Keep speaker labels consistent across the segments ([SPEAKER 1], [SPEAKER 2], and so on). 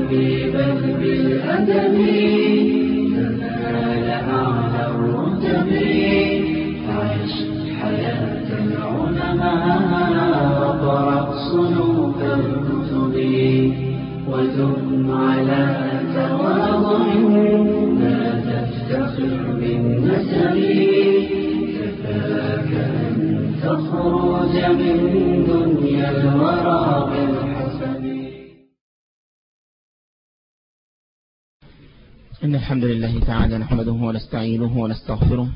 [SPEAKER 1] بالعلم بل بالأدب تنال أعلى الرتب عش حياة العلماء وقرأ صنوف الكتب وثم على تواضع لا تفتخر بالنسب كفاك أن تخرج من دنيا الورى بالحسب
[SPEAKER 2] إن الحمد لله تعالى نحمده ونستعينه ونستغفره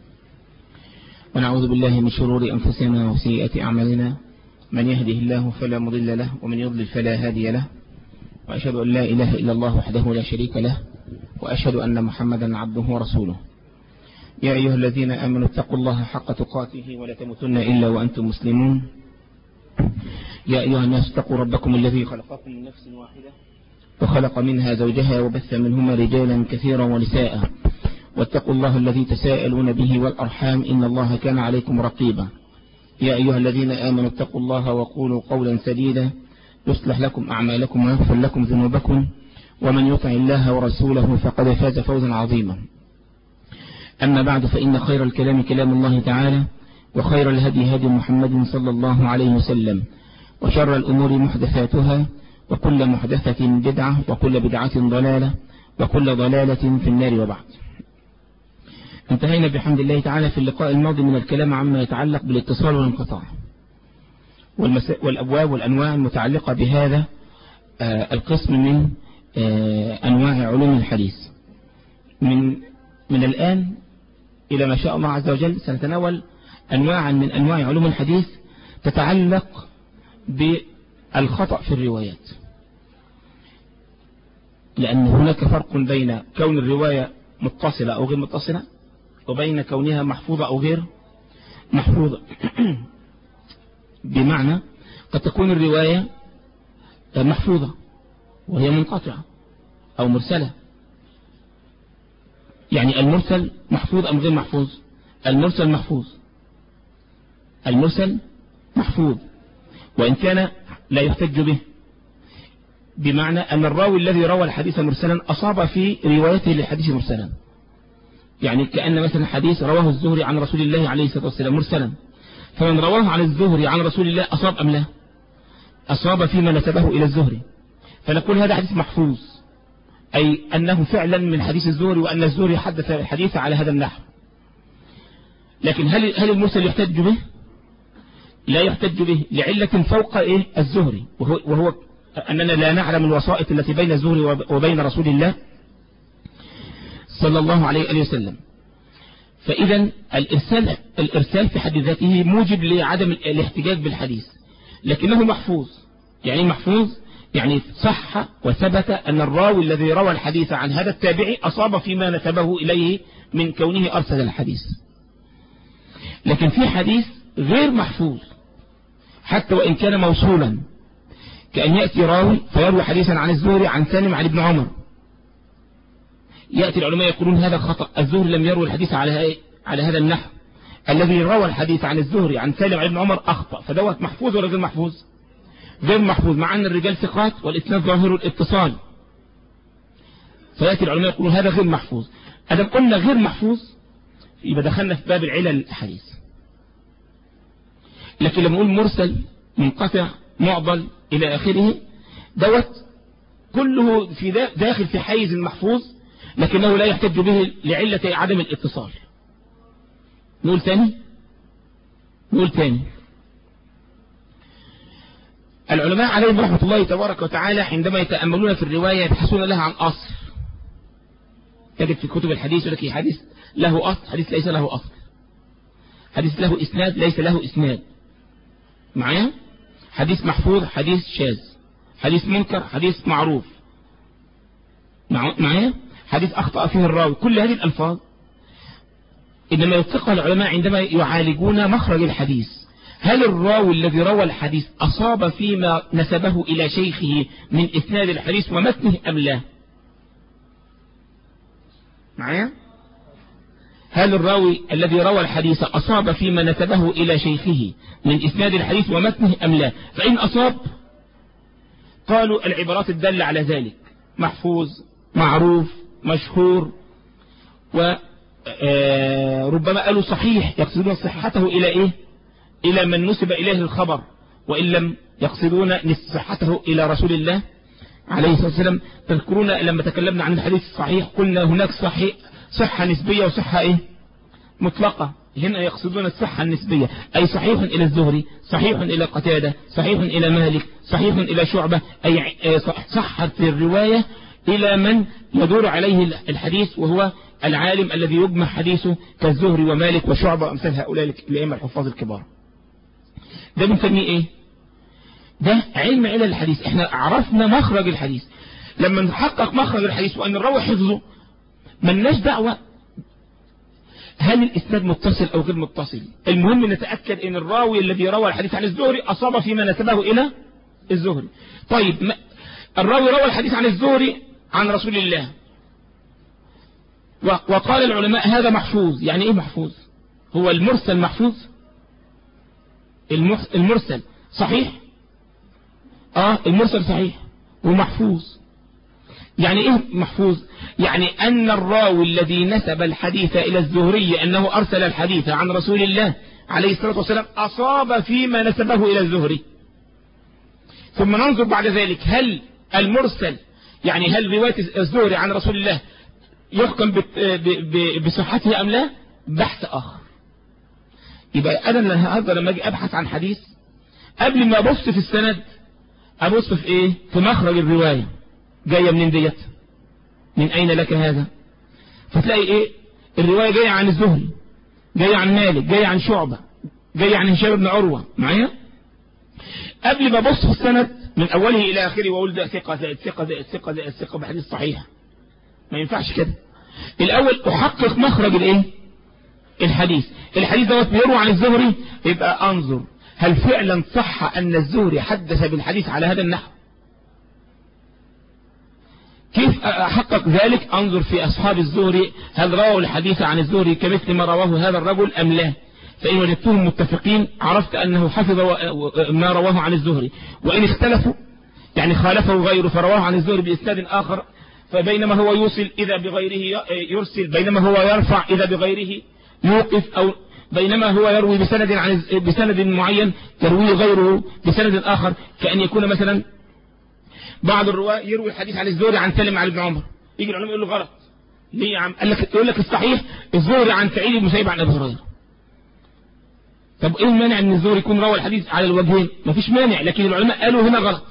[SPEAKER 2] ونعوذ بالله من شرور أنفسنا وسيئة أعمالنا من يهده الله فلا مضل له ومن يضلل فلا هادي له وأشهد أن لا إله إلا الله وحده لا شريك له وأشهد أن محمدا عبده ورسوله يا أيها الذين آمنوا اتقوا الله حق تقاته ولا تموتن إلا وأنتم مسلمون يا أيها الناس اتقوا ربكم الذي خلقكم من نفس واحدة وخلق منها زوجها وبث منهما رجالا كثيرا ونساء واتقوا الله الذي تساءلون به والأرحام إن الله كان عليكم رقيبا يا أيها الذين آمنوا اتقوا الله وقولوا قولا سديدا يصلح لكم أعمالكم ويغفر لكم ذنوبكم ومن يطع الله ورسوله فقد فاز فوزا عظيما أما بعد فإن خير الكلام كلام الله تعالى وخير الهدي هدي محمد صلى الله عليه وسلم وشر الأمور محدثاتها وكل محدثة بدعة وكل بدعة ضلالة وكل ضلالة في النار وبعد انتهينا بحمد الله تعالى في اللقاء الماضي من الكلام عما يتعلق بالاتصال والانقطاع والأبواب والأنواع المتعلقة بهذا القسم من أنواع علوم الحديث من من الآن إلى ما شاء الله عز وجل سنتناول أنواعا من أنواع علوم الحديث تتعلق بالخطأ في الروايات لأن هناك فرق بين كون الرواية متصلة أو غير متصلة وبين كونها محفوظة أو غير محفوظة بمعنى قد تكون الرواية محفوظة وهي منقطعة أو مرسلة يعني المرسل محفوظ أم غير محفوظ المرسل محفوظ المرسل محفوظ وإن كان لا يحتج به بمعنى أن الراوي الذي روى الحديث مرسلا أصاب في روايته للحديث مرسلا يعني كأن مثلا حديث رواه الزهري عن رسول الله عليه الصلاة والسلام مرسلا فمن رواه عن الزهري عن رسول الله أصاب أم لا أصاب فيما نسبه إلى الزهري فنقول هذا حديث محفوظ أي أنه فعلا من حديث الزهري وأن الزهري حدث الحديث على هذا النحو لكن هل هل المرسل يحتج به لا يحتج به لعلة فوق إيه الزهري وهو, وهو أننا لا نعلم الوسائط التي بين الزهري وبين رسول الله صلى الله عليه وسلم فإذا الإرسال, الإرسال في حد ذاته موجب لعدم الاحتجاج بالحديث لكنه محفوظ يعني محفوظ يعني صح وثبت أن الراوي الذي روى الحديث عن هذا التابعي أصاب فيما نسبه إليه من كونه أرسل الحديث لكن في حديث غير محفوظ حتى وإن كان موصولا كأن يأتي راوي فيروي حديثا عن الزهري عن سالم عن ابن عمر يأتي العلماء يقولون هذا خطأ الزهري لم يروي الحديث على على هذا النحو الذي روى الحديث عن الزهري عن سالم عن ابن عمر أخطأ فدوت محفوظ ولا غير محفوظ غير محفوظ مع أن الرجال ثقات والإسناد ظاهر الاتصال فيأتي العلماء يقولون هذا غير محفوظ أدم قلنا غير محفوظ يبقى دخلنا في باب العلل الحديث لكن لما نقول مرسل منقطع معضل إلى آخره دوت كله في داخل في حيز المحفوظ لكنه لا يحتج به لعلة عدم الاتصال نقول تاني نقول تاني العلماء عليهم رحمة الله تبارك وتعالى عندما يتأملون في الرواية يبحثون لها عن أصل تجد في كتب الحديث يقول لك حديث له أصل حديث ليس له أصل حديث له إسناد ليس له إسناد معايا حديث محفوظ حديث شاذ حديث منكر حديث معروف معايا حديث أخطأ فيه الراوي كل هذه الألفاظ إنما يتقى العلماء عندما يعالجون مخرج الحديث هل الراوي الذي روى الحديث أصاب فيما نسبه إلى شيخه من إسناد الحديث ومتنه أم لا معايا هل الراوي الذي روى الحديث أصاب فيما نسبه إلى شيخه من إسناد الحديث ومتنه أم لا فإن أصاب قالوا العبارات الدالة على ذلك محفوظ معروف مشهور وربما قالوا صحيح يقصدون صحته إلى إيه إلى من نسب إليه الخبر وإن لم يقصدون صحته إلى رسول الله عليه الصلاة والسلام تذكرون لما تكلمنا عن الحديث الصحيح قلنا هناك صحيح صحة نسبية وصحة إيه مطلقة هنا يقصدون الصحة النسبية أي صحيح إلى الزهري صحيح إلى قتادة صحيح إلى مالك صحيح إلى شعبة أي صحة الرواية إلى من يدور عليه الحديث وهو العالم الذي يجمع حديثه كالزهري ومالك وشعبة وأمثال هؤلاء الأئمة الحفاظ الكبار ده بنسميه إيه ده علم علل الحديث احنا عرفنا مخرج الحديث لما نحقق مخرج الحديث وأن الراوي حفظه ملناش دعوة هل الإسناد متصل أو غير متصل المهم نتأكد أن الراوي الذي روى الحديث عن الزهري أصاب فيما نسبه إلى الزهري طيب الراوي روى الحديث عن الزهري عن رسول الله وقال العلماء هذا محفوظ يعني ايه محفوظ هو المرسل محفوظ المرسل صحيح اه المرسل صحيح ومحفوظ يعني ايه محفوظ يعني ان الراوي الذي نسب الحديث الى الزهري انه ارسل الحديث عن رسول الله عليه الصلاة والسلام اصاب فيما نسبه الى الزهري ثم ننظر بعد ذلك هل المرسل يعني هل رواية الزهري عن رسول الله يحكم بصحته ام لا بحث اخر يبقى انا النهارده لما اجي ابحث عن حديث قبل ما ابص في السند ابص في ايه في مخرج الروايه جاية منين ديت من اين لك هذا فتلاقي ايه الرواية جاية عن الزهري جاية عن مالك جاية عن شعبة جاية عن هشام بن عروة معايا قبل ما ابص في السند من اوله الى اخره واقول ده ثقة زائد ثقة زائد ثقة زائد ثقة بحديث صحيح ما ينفعش كده الاول احقق مخرج الايه الحديث الحديث دوت بيروى عن الزهري يبقى انظر هل فعلا صح ان الزهري حدث بالحديث على هذا النحو كيف أحقق ذلك أنظر في أصحاب الزهري هل رووا الحديث عن الزهري كمثل ما رواه هذا الرجل أم لا فإن وجدتهم متفقين عرفت أنه حفظ ما رواه عن الزهري وإن اختلفوا يعني خالفه غيره فرواه عن الزهري بإسناد آخر فبينما هو يوصل إذا بغيره يرسل بينما هو يرفع إذا بغيره يوقف أو بينما هو يروي بسند عن بسند معين يرويه غيره بسند آخر كأن يكون مثلا بعض الرواة يروي الحديث عن الزهري عن سالم عن ابن عمر يجي العلماء يقول له غلط ليه يا عم قال لك يقول لك الصحيح الزهري عن سعيد المسيب عن ابي هريره طب ايه المانع ان الزهري يكون روى الحديث على الوجهين مفيش مانع لكن العلماء قالوا هنا غلط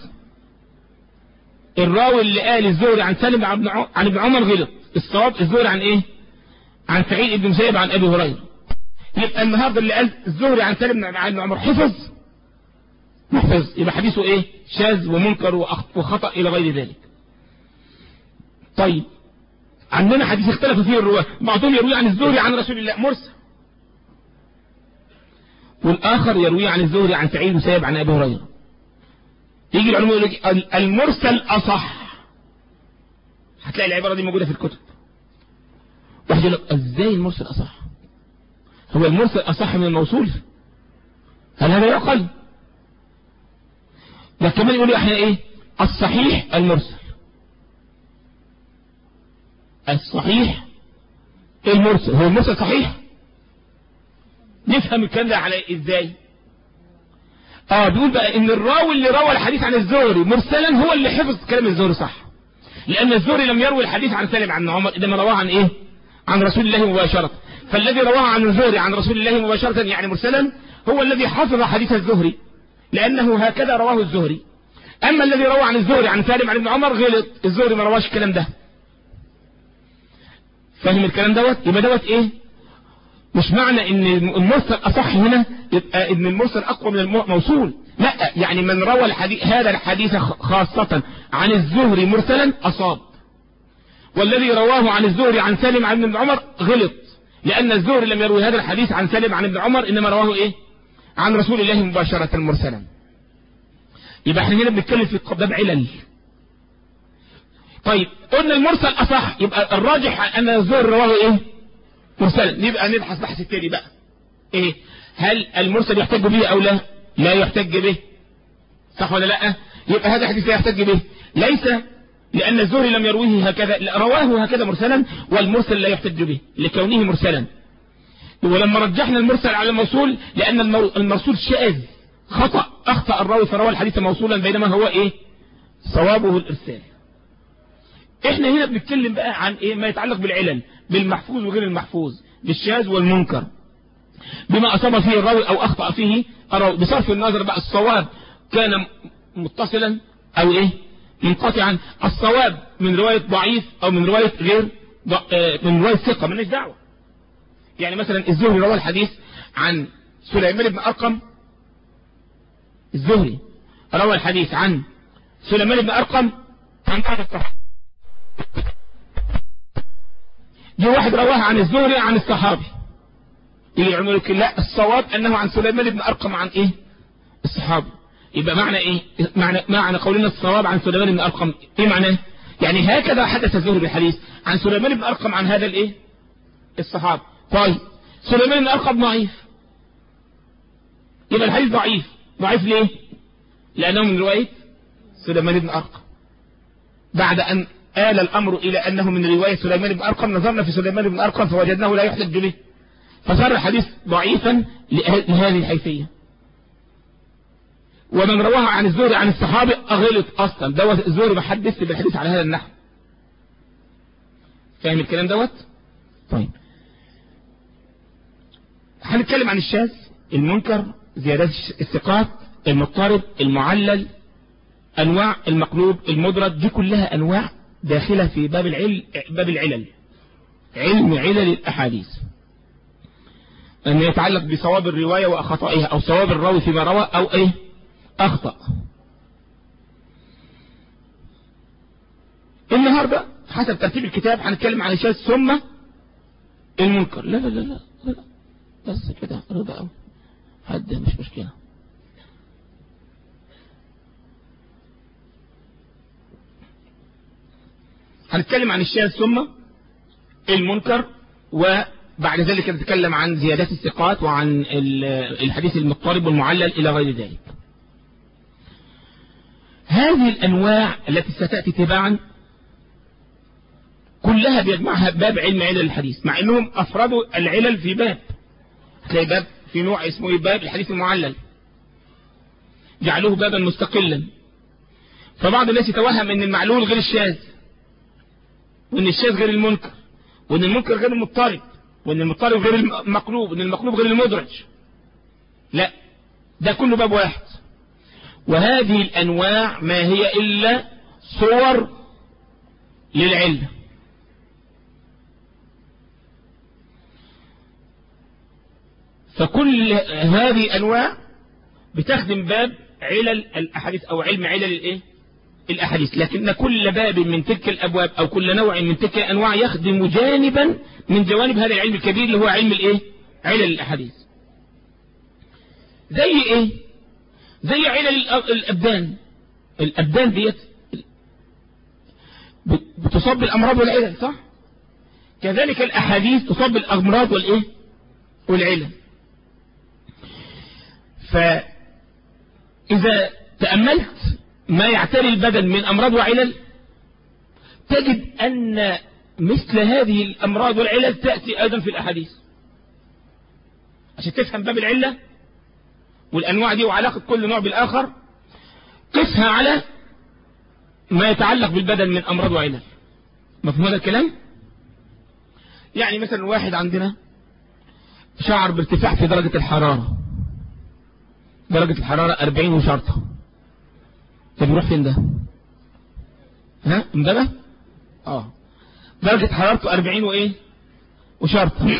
[SPEAKER 2] الراوي اللي قال الزهري عن سالم عن ابن عمر غلط الصواب الزهري عن ايه عن سعيد بن مسيب عن ابي هريره يبقى النهارده اللي قال الزهري عن سالم عن ابن عمر حفظ محفظ يبقى حديثه ايه شاذ ومنكر وخطأ الى غير ذلك طيب عندنا حديث اختلف فيه الرواه بعضهم يروي عن الزهري عن رسول الله مرسل والاخر يروي عن الزهري عن سعيد مسيب عن ابي هريره يجي العلماء يقول لك المرسل اصح هتلاقي العباره دي موجوده في الكتب واحد يقول لك ازاي المرسل اصح هو المرسل اصح من الموصول هل هذا يعقل ده كمان يقول احنا ايه الصحيح المرسل الصحيح المرسل هو المرسل صحيح نفهم الكلام ده على ازاي اه بيقول بقى ان الراوي اللي روى الحديث عن الزهري مرسلا هو اللي حفظ كلام الزهري صح لان الزهري لم يروي الحديث عن سالم عن عمر انما رواه عن ايه عن رسول الله مباشرة فالذي رواه عن الزهري عن رسول الله مباشرة يعني مرسلا هو الذي حفظ حديث الزهري لأنه هكذا رواه الزهري أما الذي روى عن الزهري عن سالم عن ابن عمر غلط الزهري ما رواش الكلام ده فاهم الكلام دوت يبقى دوت ايه مش معنى ان المرسل اصح هنا يبقى ان المرسل اقوى من الموصول لا يعني من روى الحديث هذا الحديث خاصة عن الزهري مرسلا اصاب والذي رواه عن الزهري عن سالم عن ابن عمر غلط لان الزهري لم يروي هذا الحديث عن سالم عن ابن عمر انما رواه ايه عن رسول الله مباشرة مرسلا يبقى احنا هنا بنتكلم في باب علل طيب قلنا المرسل اصح يبقى الراجح ان الزهر رواه ايه مرسلا نبقى نبحث بحث التاني بقى ايه هل المرسل يحتج به او لا لا يحتج به صح ولا لا يبقى هذا حديث لا يحتج به ليس لأن الزهري لم يرويه هكذا لا، رواه هكذا مرسلا والمرسل لا يحتج به لكونه مرسلا ولما رجحنا المرسل على الموصول لأن المو- المرسول شاذ خطأ أخطأ الراوي فروى الحديث موصولا بينما هو إيه صوابه الإرسال احنا هنا بنتكلم بقى عن ايه ما يتعلق بالعلل بالمحفوظ وغير المحفوظ بالشاذ والمنكر بما أصاب فيه الراوي أو أخطأ فيه الراوي بصرف النظر بقى الصواب كان م- متصلا أو إيه منقطعا الصواب من رواية ضعيف أو من رواية غير ض- آه، من رواية ثقة مالناش دعوة يعني مثلا الزهري روى الحديث عن سليمان بن أرقم الزهري روى الحديث عن سليمان بن أرقم عن بعض الصحابة جه واحد رواها عن الزهري عن الصحابي يجي يعمل لك لا الصواب انه عن سليمان بن ارقم عن ايه الصحابي يبقى معنى ايه معنى معنى قولنا الصواب عن سليمان بن ارقم ايه معناه يعني هكذا حدث الزهري بالحديث عن سليمان بن ارقم عن هذا الايه الصحابي طيب سليمان بن ارقم ضعيف يبقى الحديث ضعيف ضعيف ليه لانه من روايه سليمان بن ارقم بعد أن آل الأمر إلى أنه من رواية سليمان بن أرقم نظرنا في سليمان بن أرقم فوجدناه لا يحتج به فصار الحديث ضعيفا لأه- لهذه الحيثية ومن رواها عن الزهري عن الصحابة أغلط أصلا دوت الزهري ما حدث بالحديث على هذا النحو فاهم الكلام دوت طيب هنتكلم عن الشاذ المنكر زيادات الثقات المضطرب المعلل انواع المقلوب المدرج دي كلها انواع داخله في باب العلم باب العلل علم علل الاحاديث ان يتعلق بصواب الروايه وخطئها او صواب الراوي فيما روى او ايه اخطا النهارده حسب ترتيب الكتاب هنتكلم عن الشاذ ثم المنكر لا لا لا لا, لا. بس كده رضا قوي حد مش مشكله هنتكلم عن الشاذ ثم المنكر وبعد ذلك نتكلم عن زيادات الثقات وعن ال- الحديث المضطرب والمعلل إلى غير ذلك هذه الأنواع التي ستأتي تباعا كلها بيجمعها باب علم علل الحديث مع أنهم أفردوا العلل في باب تلاقي باب في نوع اسمه إيه؟ باب الحديث المعلل جعلوه بابا مستقلا فبعض الناس يتوهم ان المعلول غير الشاذ وان الشاذ غير المنكر وان المنكر غير المضطرب وان المضطرب غير المقلوب وان المقلوب غير المدرج لا ده كله باب واحد وهذه الانواع ما هي الا صور للعلة فكل هذه انواع بتخدم باب علل الاحاديث او علم علل الايه الأحاديث لكن كل باب من تلك الأبواب أو كل نوع من تلك الأنواع يخدم جانبا من جوانب هذا العلم الكبير اللي هو علم الإيه؟ علل الأحاديث زي إيه؟ زي علل الأ- الأبدان الأبدان ديت بت- بتصاب بالأمراض والعلل صح؟ كذلك الأحاديث تصاب بالأمراض والإيه؟ والعلل فإذا تأملت ما يعتري البدن من أمراض وعلل تجد أن مثل هذه الأمراض والعلل تأتي أيضا في الأحاديث عشان تفهم باب العلة والأنواع دي وعلاقة كل نوع بالآخر قسها على ما يتعلق بالبدن من أمراض وعلل مفهوم هذا الكلام يعني مثلا واحد عندنا شعر بارتفاع في درجة الحرارة درجة الحرارة 40 وشرطة ده بيروح فين ده ها امبابة اه درجة حرارته 40 وايه وشرطة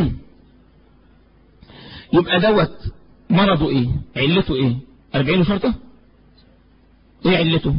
[SPEAKER 2] يبقى دوت مرضه ايه علته ايه 40 وشرطة ايه علته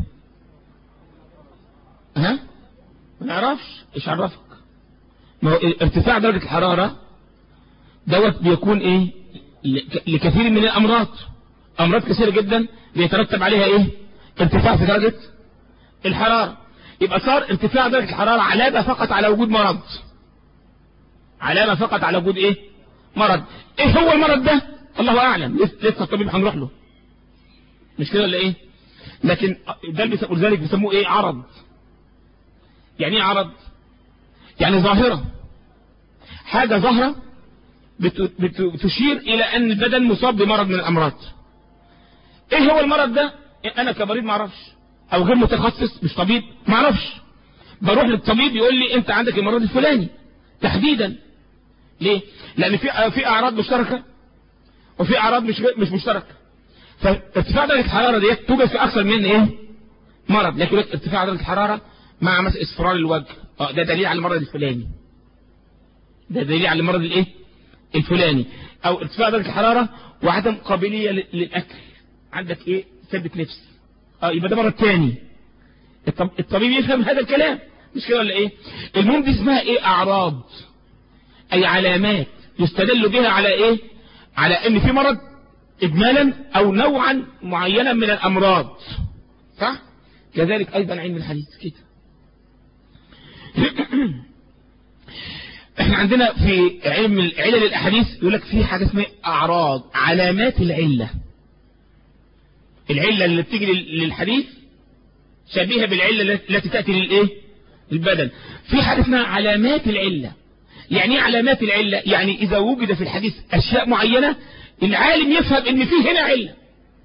[SPEAKER 2] ها ما نعرفش ايش عرفك ما هو ارتفاع درجة الحرارة دوت بيكون ايه لك- لكثير من الامراض امراض كثيرة جدا بيترتب عليها ايه ارتفاع في درجة الحرارة يبقى صار ارتفاع درجة الحرارة علامة فقط على وجود مرض علامة فقط على وجود ايه مرض ايه هو المرض ده الله اعلم لسه لسه الطبيب هنروح له مش كده ولا ايه لكن ده اللي بيسموه ذلك بيسموه ايه عرض يعني ايه عرض يعني ظاهرة حاجة ظاهرة بت- بت- بتشير الى ان البدن مصاب بمرض من الامراض ايه هو المرض ده انا كمريض ما اعرفش او غير متخصص مش طبيب ما اعرفش بروح للطبيب يقول لي انت عندك المرض الفلاني تحديدا ليه لان في في اعراض مشتركه وفي اعراض مش مش مشتركه فارتفاع درجه الحراره ديت توجد في اكثر من ايه مرض لكن ارتفاع درجه الحراره مع مثلا اصفرار الوجه اه ده دليل على المرض الفلاني ده دليل على المرض الايه الفلاني او ارتفاع درجه الحراره وعدم قابليه لل- للاكل عندك ايه سدة نفس اه يبقى ده مرض تاني الطب- الطبيب يفهم هذا الكلام مش كده ولا ايه المهم دي اسمها ايه اعراض اي علامات يستدل بها على ايه على ان في مرض اجمالا او نوعا معينا من الامراض صح كذلك ايضا علم الحديث كده احنا عندنا في علم علل الاحاديث يقول لك في حاجه اسمها اعراض علامات العله العله اللي بتيجي لل- للحديث شبيهه بالعله التي التي تاتي للايه البدن في حاجه اسمها علامات العله يعني ايه علامات العله يعني اذا وجد في الحديث اشياء معينه العالم يفهم ان في هنا عله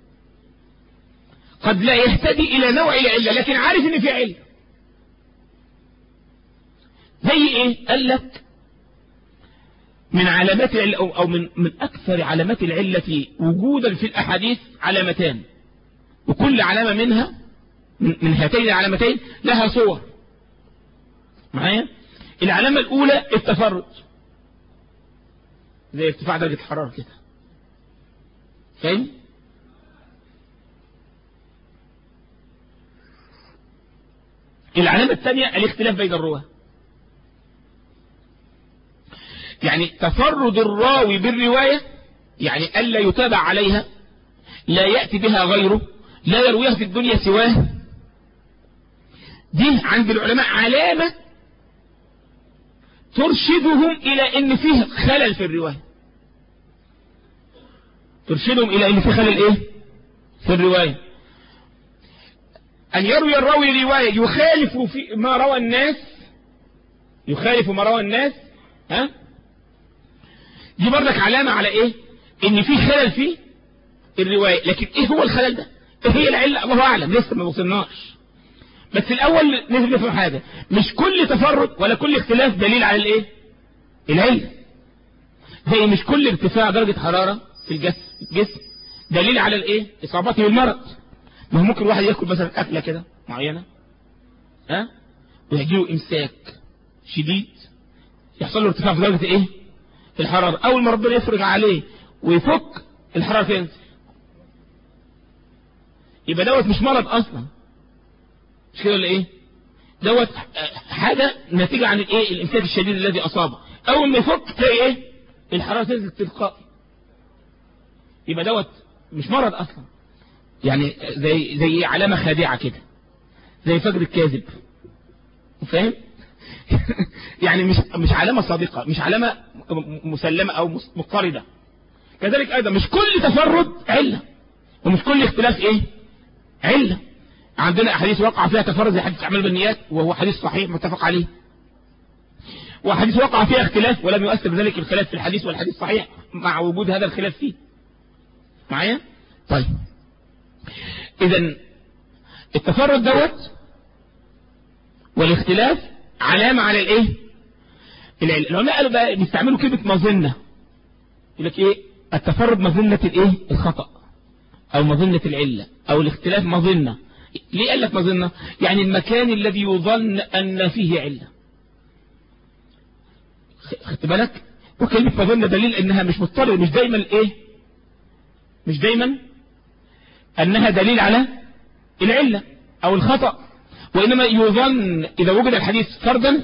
[SPEAKER 2] قد لا يهتدي الى نوع العله لكن عارف ان في عله زي ايه قال لك من علامات العلة أو أو من من أكثر علامات العلة وجودا في الأحاديث علامتان وكل علامة منها من من هاتين العلامتين لها صور معايا العلامة الأولى التفرد زي ارتفاع درجة الحرارة كده فاهم العلامة الثانية الاختلاف بين الرواة يعني تفرد الراوي بالرواية يعني ألا يتابع عليها لا يأتي بها غيره لا يرويها في الدنيا سواه دي عند العلماء علامة ترشدهم إلى أن فيه خلل في الرواية ترشدهم إلى أن فيه خلل إيه في الرواية أن يروي الراوي رواية يخالف في ما روى الناس يخالف ما روى الناس ها دي برضك علامة على ايه ان في خلل في الرواية لكن ايه هو الخلل ده ايه هي العلة الله اعلم لسه ما وصلناش بس الاول لازم نفهم حاجة مش كل تفرد ولا كل اختلاف دليل على الايه العلة زي مش كل ارتفاع درجة حرارة في الجسم الجسم دليل على الايه اصابته بالمرض ما هو ممكن واحد ياكل مثلا اكلة كده معينة ها ويجيله امساك شديد يحصل له ارتفاع في درجة ايه في الحرارة أول ما ربنا يفرج عليه ويفك الحرارة تنزل يبقى دوت مش مرض أصلا مش كده ولا إيه دوت حاجة نتيجة عن الإيه الإمساك الشديد الذي أصابه أول ما يفك تلاقي إيه الحرارة تنزل تلقائي يبقى دوت مش مرض أصلا يعني زي زي علامة خادعة كده زي فجر الكاذب فاهم يعني مش مش علامة صادقة مش علامة مسلمة أو مضطردة كذلك أيضا مش كل تفرد علة ومش كل اختلاف إيه علة عندنا أحاديث وقع فيها تفرد زي حديث أعمال بالنيات وهو حديث صحيح متفق عليه وحديث وقع فيها اختلاف ولم يؤثر ذلك الخلاف في الحديث والحديث صحيح مع وجود هذا الخلاف فيه معايا طيب إذا التفرد دوت والاختلاف علامة على الايه العلم العلماء قالوا بقى بيستعملوا كلمة مظنة يقول لك ايه التفرد مظنة الايه الخطأ او مظنة العلة او الاختلاف مظنة ليه قال لك مظنة يعني المكان الذي يظن ان فيه علة خدت بالك وكلمة مظنة دليل انها مش مضطرد مش دايما ايه مش دايما انها دليل على العلة او الخطأ وإنما يظن إذا وجد الحديث فردا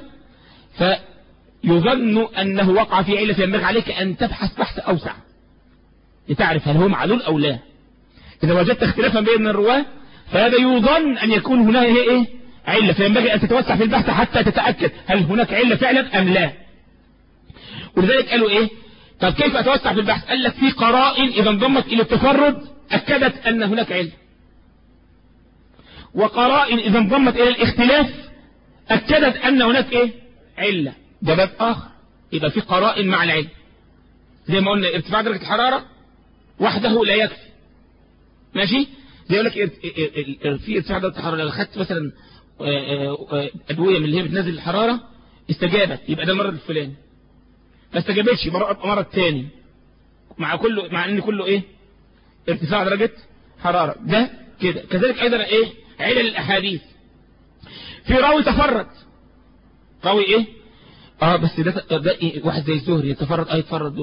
[SPEAKER 2] فيظن أنه وقع في علة فينبغي عليك أن تبحث بحث أوسع لتعرف هل هو معلول أو لا إذا وجدت اختلافا بين الرواة فهذا يظن أن يكون هناك إيه علة فينبغي أن تتوسع في البحث حتى تتأكد هل هناك علة فعلا أم لا ولذلك قالوا إيه طب كيف أتوسع في البحث قال لك في قرائن إذا انضمت إلى التفرد أكدت أن هناك علة وقرائن إذا انضمت إلى الاختلاف أكدت أن هناك إيه علة ده باب آخر يبقى في قرائن مع العلة زي ما قلنا ارتفاع درجة الحرارة وحده لا يكفي ماشي زي يقول لك في ارتفاع درجة الحرارة لو خدت مثلا أدوية من اللي هي بتنزل الحرارة استجابت يبقى ده المرض الفلاني ما استجابتش مرض تاني مع كله مع ان كله ايه ارتفاع درجة حرارة ده كده كذلك ايضا ايه علل الاحاديث في راوي تفرد راوي ايه اه بس ده, ده إيه؟ واحد زي الزهري يتفرد اه يتفرد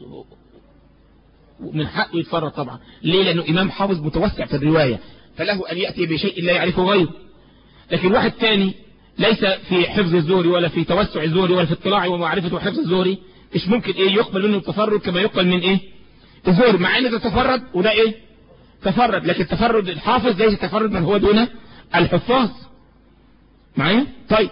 [SPEAKER 2] من حقه يتفرد طبعا ليه لانه امام حافظ متوسع في الرواية فله ان يأتي بشيء لا يعرفه غيره لكن واحد تاني ليس في حفظ الزهري ولا في توسع الزهري ولا في اطلاع ومعرفة وحفظ الزهري مش ممكن ايه يقبل منه التفرد كما يقبل من ايه الزهري مع ان ده تفرد وده ايه تفرد لكن تفرد الحافظ ليس تفرد من هو دون الحفاظ معايا طيب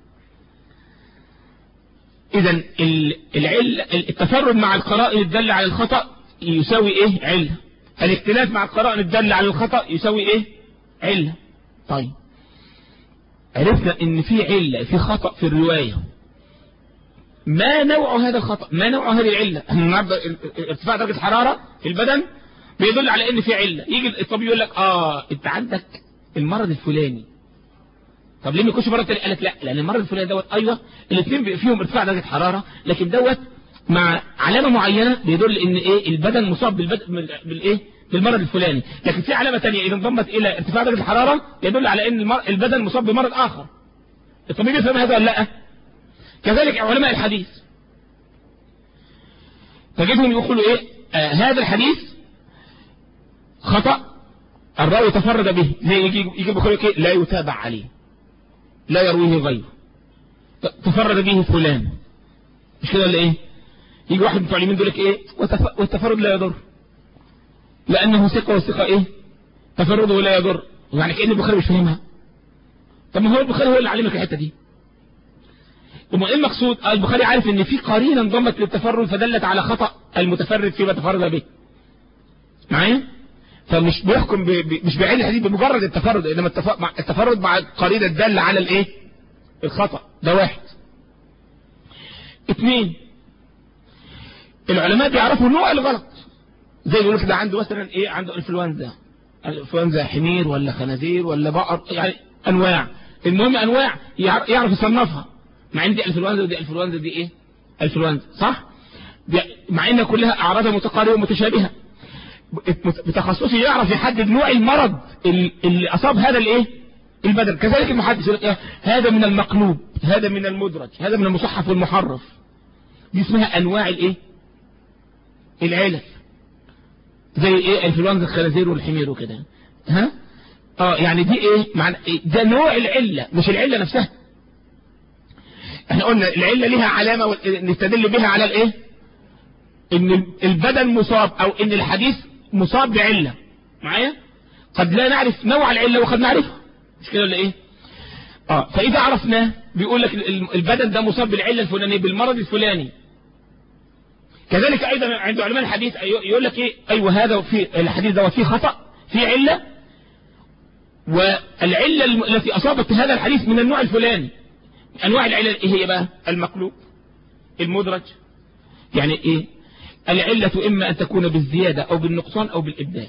[SPEAKER 2] اذا العل التفرد مع القرائن الدالة على الخطأ يساوي ايه علة الاختلاف مع القرائن الدالة على الخطأ يساوي ايه علة طيب عرفنا ان في علة في خطأ في الرواية ما نوع هذا الخطأ ما نوع هذه العلة النهارده ارتفاع درجة الحرارة في البدن بيدل على ان في علة يجي الطبيب يقول لك اه انت عندك المرض الفلاني طب ليه ما يكونش مرض تاني قال لك لا لان المرض الفلاني دوت ايوه الاثنين فيهم ارتفاع درجة حرارة لكن دوت مع علامة معينة بيدل ان ايه البدن مصاب بالبدن بالايه بالمرض الفلاني لكن في علامة تانية اذا انضمت الى ارتفاع درجة الحرارة يدل على ان البدن مصاب بمرض اخر الطبيب يفهم هذا ولا لا كذلك علماء الحديث تجدهم يقولوا ايه آه هذا الحديث خطأ الراوي تفرد به زي يجي يجي بخير ايه لا يتابع عليه لا يرويه غيره تفرد به فلان مش كده ولا ايه يجي واحد بتوع اليمين يقول لك ايه وتف... والتفرد لا يضر لانه ثقه والثقه ايه تفرده لا يضر يعني كأن البخاري مش فاهمها طب ما هو البخاري هو اللي علمك الحته دي ثم ايه المقصود البخاري عارف ان في قرينه انضمت للتفرد فدلت على خطأ المتفرد فيما تفرد به معايا فمش بيحكم ب... ب... مش بعين الحديث بمجرد التفرد انما التف... مع... التفرد مع قرينه تدل على الايه الخطأ ده واحد اثنين العلماء بيعرفوا نوع الغلط زي يقول لك ده عنده مثلا ايه عنده انفلونزا انفلونزا حمير ولا خنازير ولا بقر يعني انواع المهم انواع يعرف يصنفها مع ان دي انفلونزا ودي انفلونزا دي ايه انفلونزا صح مع ان كلها اعراضها متقاربه ومتشابهه بتخصصه يعرف يحدد نوع المرض اللي اصاب هذا الايه البدن كذلك المحدث يقول لك هذا من المقلوب هذا من المدرج هذا من المصحف والمحرف دي اسمها انواع الايه العلل زي ايه انفلونزا الخنازير والحمير وكده ها اه يعني دي ايه معنى إيه؟ ده نوع العله مش العله نفسها احنا قلنا العله ليها علامه نستدل بها على الايه ان البدن مصاب او ان الحديث مصاب بعله معايا قد لا نعرف نوع العله وقد نعرفها مش كده ولا ايه اه فاذا عرفناه بيقول لك البدن ده مصاب بالعله الفلانيه بالمرض الفلاني كذلك ايضا عند علماء الحديث يقول لك ايه ايوه هذا في الحديث ده فيه خطأ فيه علة والعلة التي اصابت هذا الحديث من النوع الفلاني انواع العلل ايه هي بقى المقلوب المدرج يعني ايه العلة اما ان تكون بالزيادة او بالنقصان او بالابدال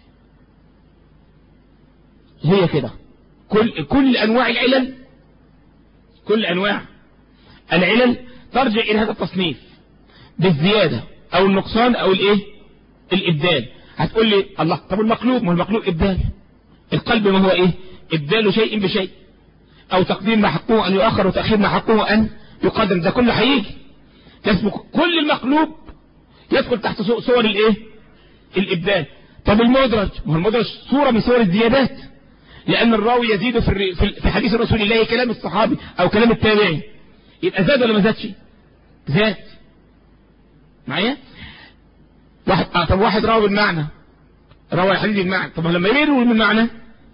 [SPEAKER 2] هي كده كل كل انواع العلل كل انواع العلل ترجع الى هذا التصنيف بالزيادة او النقصان او الايه الابدال هتقول لي الله طب المقلوب ما المقلوب ابدال القلب ما هو ايه ابدال شيء بشيء او تقديم ما حقه ان يؤخر وتأخير ما حقه ان يقدم ده كله هيجي يسبق كل المقلوب يدخل تحت صور الايه الابدال طب المدرج ما هو المدرج صورة من صور الزيادات لان الراوي يزيد في في حديث رسول الله كلام الصحابي او كلام التابعي يبقى زاد ولا ما زادش زاد معايا واحد آه طب واحد راوي بالمعنى روى الحديث بالمعنى طب لما يروي بالمعنى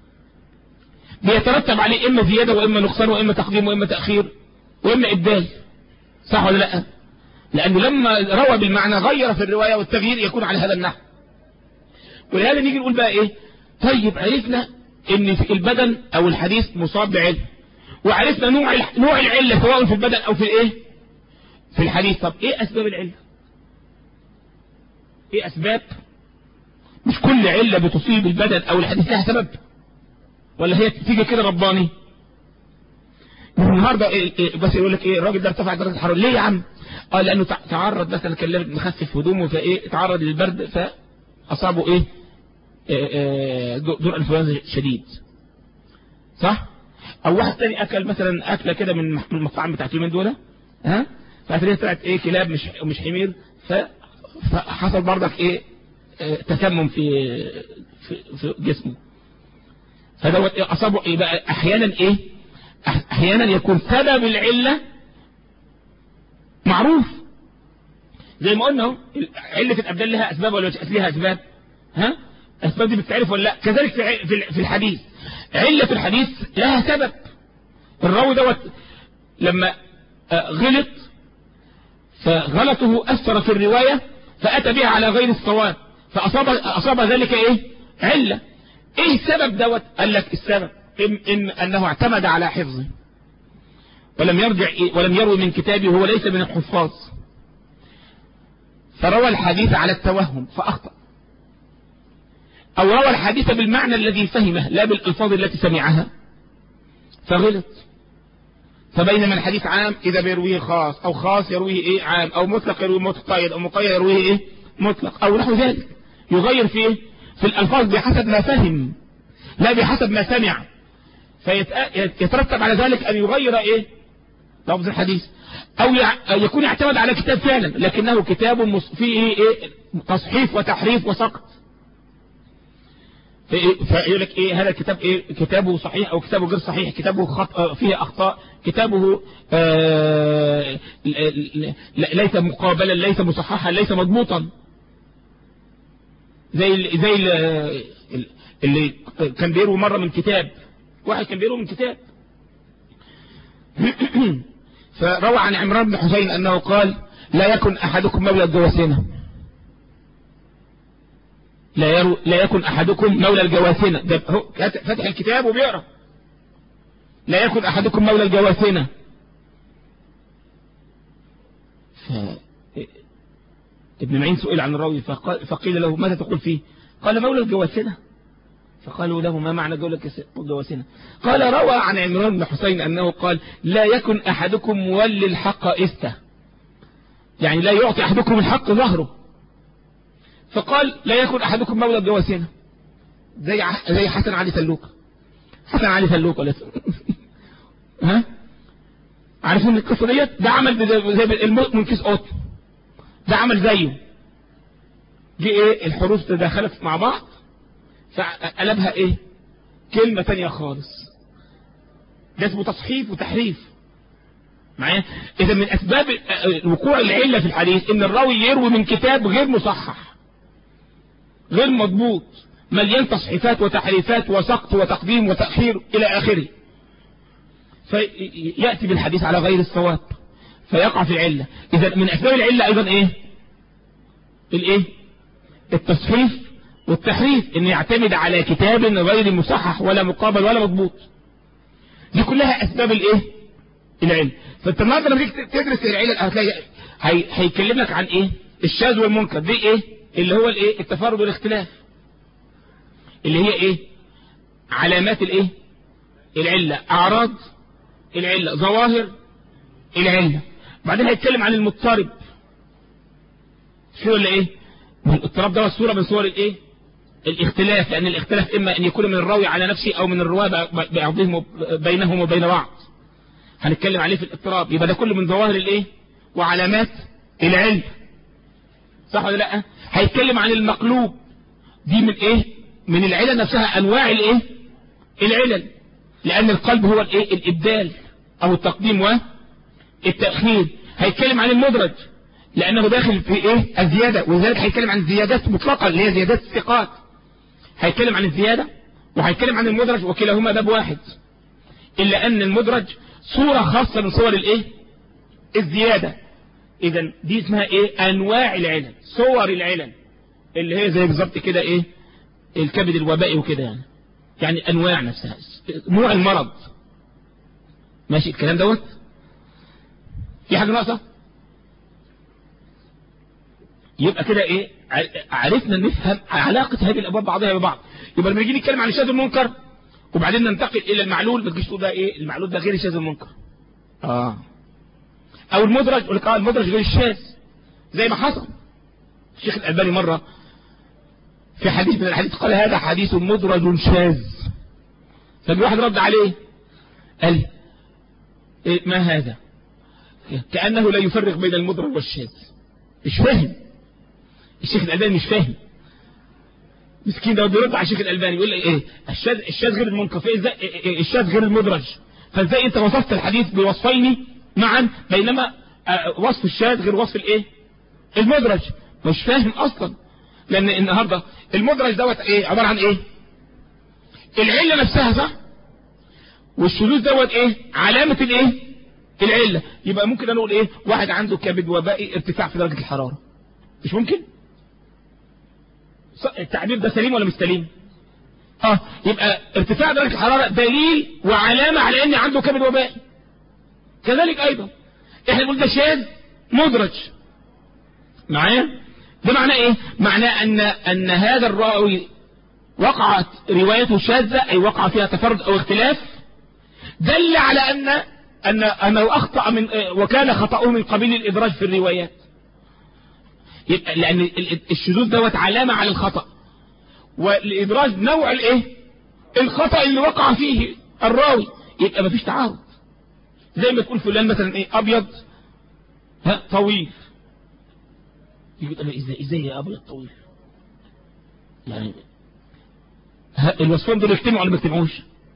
[SPEAKER 2] بيترتب عليه اما زيادة واما نقصان واما تقديم واما تأخير واما ابدال صح ولا لا لانه لما روى بالمعنى غير في الرواية والتغيير يكون على هذا النحو ولهذا نيجي نقول بقى ايه طيب عرفنا ان في البدن او الحديث مصاب بعلم وعرفنا نوع نوع العلة سواء في البدن او في الايه في الحديث طب ايه اسباب العلة ايه اسباب مش كل علة بتصيب البدن او الحديث لها سبب ولا هي تيجي كده رباني النهارده إيه إيه بس يقول لك ايه الراجل ده ارتفع درجه الحراره ليه يا عم اه لانه تعرض مثلا كان لابس مخفف هدومه فايه تعرض للبرد فاصابه ايه, إيه دور انفلونزا شديد صح او واحد تاني اكل مثلا اكله كده من المطاعم بتاعت اليومين دول ها فاتريه طلعت ايه كلاب مش مش حمير فحصل برضك ايه تسمم في في, في جسمه فدوت إيه اصابه ايه بقى احيانا ايه احيانا يكون سبب العلة معروف زي ما قلنا علة الابدان لها اسباب ولا مش لها اسباب ها اسباب دي بتعرف ولا لا كذلك في في الحديث علة الحديث لها سبب الراوي دوت لما غلط فغلطه اثر في الرواية فاتى بها على غير الصواب فاصاب اصاب ذلك ايه علة ايه السبب دوت قال لك السبب إن, إن أنه اعتمد على حفظه ولم يرجع ولم يروي من كتابه وهو ليس من الحفاظ فروى الحديث على التوهم فأخطأ أو روى الحديث بالمعنى الذي فهمه لا بالألفاظ التي سمعها فغلط فبينما الحديث عام إذا بيرويه خاص أو خاص يرويه إيه عام أو مطلق يرويه متقيد أو مقيد يرويه إيه مطلق أو نحو ذلك يغير في إيه في الألفاظ بحسب ما فهم لا بحسب ما سمع فيترتب على ذلك أن يغير إيه لفظ الحديث أو يكون يعتمد على كتاب فعلا لكنه كتاب فيه إيه تصحيف وتحريف وسقط فيقول لك إيه هذا الكتاب إيه كتابه صحيح أو كتابه غير صحيح كتابه خط فيه أخطاء كتابه آه ليس مقابلا ليس مصححا ليس مضبوطا زي زي اللي كان بيروي مرة من كتاب واحد كان بيروي من كتاب فروى عن عمران بن حسين أنه قال لا يكن أحدكم مولى الجواسنة لا, يرو لا يكن أحدكم مولى الجواسنة ده هو فتح الكتاب وبيقرأ لا يكن أحدكم مولى الجواسنة ف... ابن معين سئل عن الراوي فقال فقيل له ماذا تقول فيه قال مولى الجواسنة فقالوا له ما معنى قولك الجواسنة قال روى عن عمران بن حسين أنه قال لا يكن أحدكم مولي الحق إسته يعني لا يعطي أحدكم الحق ظهره فقال لا يكن أحدكم مولى الجواسنة زي زي حسن علي سلوك حسن علي سلوك ولا ها عارفين القصة ديت ده عمل زي الموت من كيس قطن ده عمل زيه جه ايه الحروف تداخلت مع بعض فقلبها ايه كلمة تانية خالص ده اسمه تصحيف وتحريف معايا اذا من اسباب وقوع العلة في الحديث ان الراوي يروي من كتاب غير مصحح غير مضبوط مليان تصحيفات وتحريفات وسقط وتقديم وتأخير الى اخره فيأتي بالحديث على غير الصواب فيقع في العلة اذا من اسباب العلة ايضا ايه الايه التصحيف والتحريف ان يعتمد على كتاب غير مصحح ولا مقابل ولا مضبوط دي كلها اسباب الايه العلم فانت النهارده لما تيجي تدرس العلل هتلاقي هيكلمك عن ايه الشاذ والمنكر دي ايه اللي هو الايه التفرد والاختلاف اللي هي ايه علامات الايه العلة اعراض العلة ظواهر العلة بعدين هيتكلم عن المضطرب شو ولا ايه الاضطراب ده صورة من صور الايه الاختلاف لان الاختلاف اما ان يكون من الراوي على نفسه او من الرواه بعضهم بينهم وبين بعض هنتكلم عليه في الاضطراب يبقى ده كله من ظواهر الايه وعلامات العلم صح ولا لا هيتكلم عن المقلوب دي من ايه من العلل نفسها انواع الايه العلل لان القلب هو الايه الابدال او التقديم والتأخير هيتكلم عن المدرج لانه داخل في ايه الزيادة ولذلك هيتكلم عن زيادات مطلقة اللي هي زيادات الثقات هيتكلم عن الزيادة وهيتكلم عن المدرج وكلاهما باب واحد الا ان المدرج صورة خاصة من صور الايه الزيادة اذا دي اسمها ايه انواع العلل صور العلل اللي هي زي بالظبط كده ايه الكبد الوبائي وكده يعني يعني انواع نفسها نوع المرض ماشي الكلام دوت في حاجة ناقصة يبقى كده ايه عرفنا نفهم علاقة هذه الابواب بعضها ببعض يبقى لما نيجي نتكلم عن الشاذ المنكر وبعدين ننتقل الى المعلول ما تجيش تقول ده ايه المعلول ده غير الشاذ المنكر اه او المدرج يقول لك اه المدرج غير الشاذ زي ما حصل الشيخ الالباني مرة في حديث من الحديث قال هذا حديث مدرج شاذ فالواحد واحد رد عليه قال إيه ما هذا كأنه لا يفرق بين المدرج والشاذ مش فاهم الشيخ الألباني مش فاهم مسكين ده بيرد على الشيخ الألباني يقول لي ايه الشاذ الشاذ غير المنكر فازاي الشاذ غير المدرج فازاي انت وصفت الحديث بوصفين معا بينما وصف الشاذ غير وصف الايه المدرج مش فاهم اصلا لان النهارده المدرج دوت ايه عباره عن ايه العله نفسها صح والشذوذ دوت ايه علامه الايه العله يبقى ممكن نقول ايه واحد عنده كبد وبائي ارتفاع في درجه الحراره مش ممكن التعبير ده سليم ولا مش سليم اه يبقى ارتفاع درجه الحراره دليل وعلامه على ان عنده كبد وبائي كذلك ايضا احنا بنقول ده شاذ مدرج معايا ده معناه ايه معناه ان ان هذا الراوي وقعت روايته شاذة اي وقع فيها تفرد او اختلاف دل على ان ان انه اخطأ من وكان خطأه من قبيل الادراج في الروايات يبقى لان الشذوذ دوت علامة على الخطأ والادراج نوع الايه الخطأ اللي وقع فيه الراوي يبقى مفيش تعارض زي ما تقول فلان مثلا ايه ابيض ها طويل يقول ازاي ازاي يا ابيض طويل يعني الوصفين دول يجتمعوا ولا ما يجتمعوش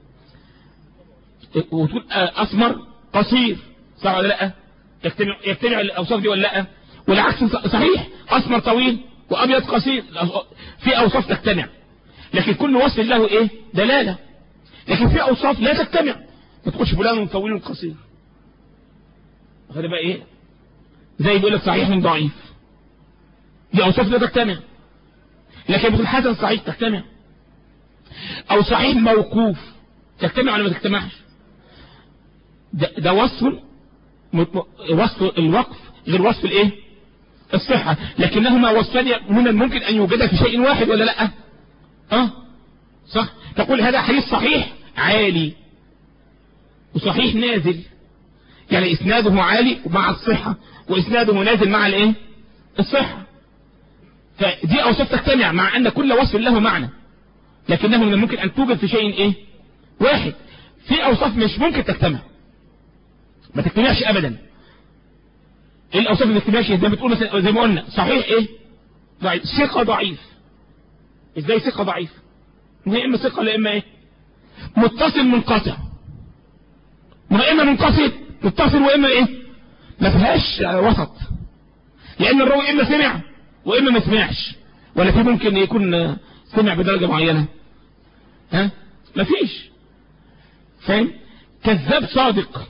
[SPEAKER 2] وتقول اسمر قصير صح ولا لا يجتمع يجتمع الاوصاف دي ولا لا والعكس صحيح اسمر طويل وابيض قصير في اوصاف تجتمع لكن كل وصف له ايه دلاله لكن في اوصاف لا تجتمع ما تقولش فلان طويل قصير هذا بقى ايه زي بيقول لك صحيح من ضعيف دي اوصاف لا تجتمع لكن بتقول حسن صحيح تجتمع او صحيح موقوف تجتمع ولا ما تجتمعش ده, ده وصف وصف الوقف غير وصف الايه الصحة لكنهما وصفان من الممكن ان يوجد في شيء واحد ولا لا اه صح تقول هذا حديث صحيح عالي وصحيح نازل يعني اسناده عالي مع الصحة واسناده نازل مع الايه الصحة فدي اوصاف تجتمع مع ان كل وصف له معنى لكنه من الممكن ان توجد في شيء ايه واحد في اوصاف مش ممكن تجتمع ما تجتمعش ابدا ايه الاوصاف اللي ما تجتمعش زي ما بتقول مثلا زي ما قلنا صحيح ايه ضعيف ثقه ضعيف ازاي ثقه ضعيف ما هي اما ثقه لا اما ايه متصل منقطع ما اما منقطع متصل واما ايه ما فيهاش وسط لان الراوي اما سمع واما ما سمعش ولا في ممكن يكون سمع بدرجة معينة ها مفيش فاهم كذاب صادق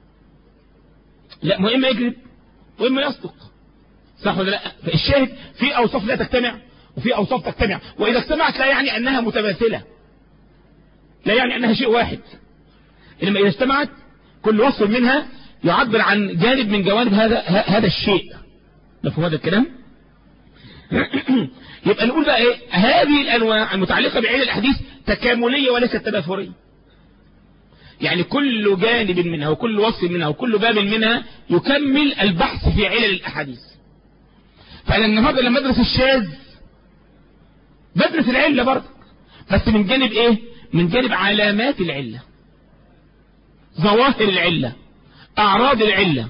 [SPEAKER 2] لا واما يكذب واما يصدق صح ولا لا فالشاهد في اوصاف لا تجتمع وفي اوصاف تجتمع واذا اجتمعت لا يعني انها متماثلة لا يعني انها شيء واحد انما اذا اجتمعت كل وصف منها يعبر عن جانب من جوانب هذا هذا الشيء مفهوم هذا الكلام يبقى نقول بقى ايه هذه الانواع المتعلقة بعلل الاحاديث تكاملية وليست تنافرية يعني كل جانب منها وكل وصف منها وكل باب منها يكمل البحث في علل الاحاديث فانا النهارده لما ادرس الشاذ بدرس العلة برضه بس من جانب ايه من جانب علامات العلة ظواهر العلة اعراض العلة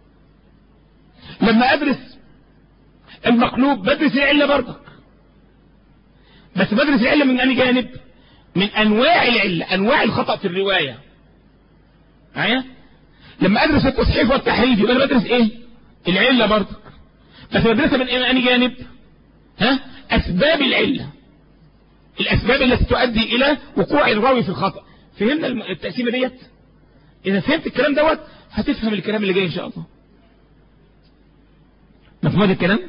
[SPEAKER 2] لما ادرس المقلوب بدرس العلة برضك بس بدرس العلة من أي جانب من أنواع العلة أنواع الخطأ في الرواية معايا لما أدرس التصحيف والتحريف يبقى أنا بدرس إيه العلة برضك بس بدرسها من أي جانب ها أسباب العلة الأسباب التي تؤدي إلى وقوع الراوي في الخطأ فهمنا التقسيمة ديت إذا فهمت الكلام دوت هتفهم الكلام اللي جاي إن شاء الله مفهوم هذا الكلام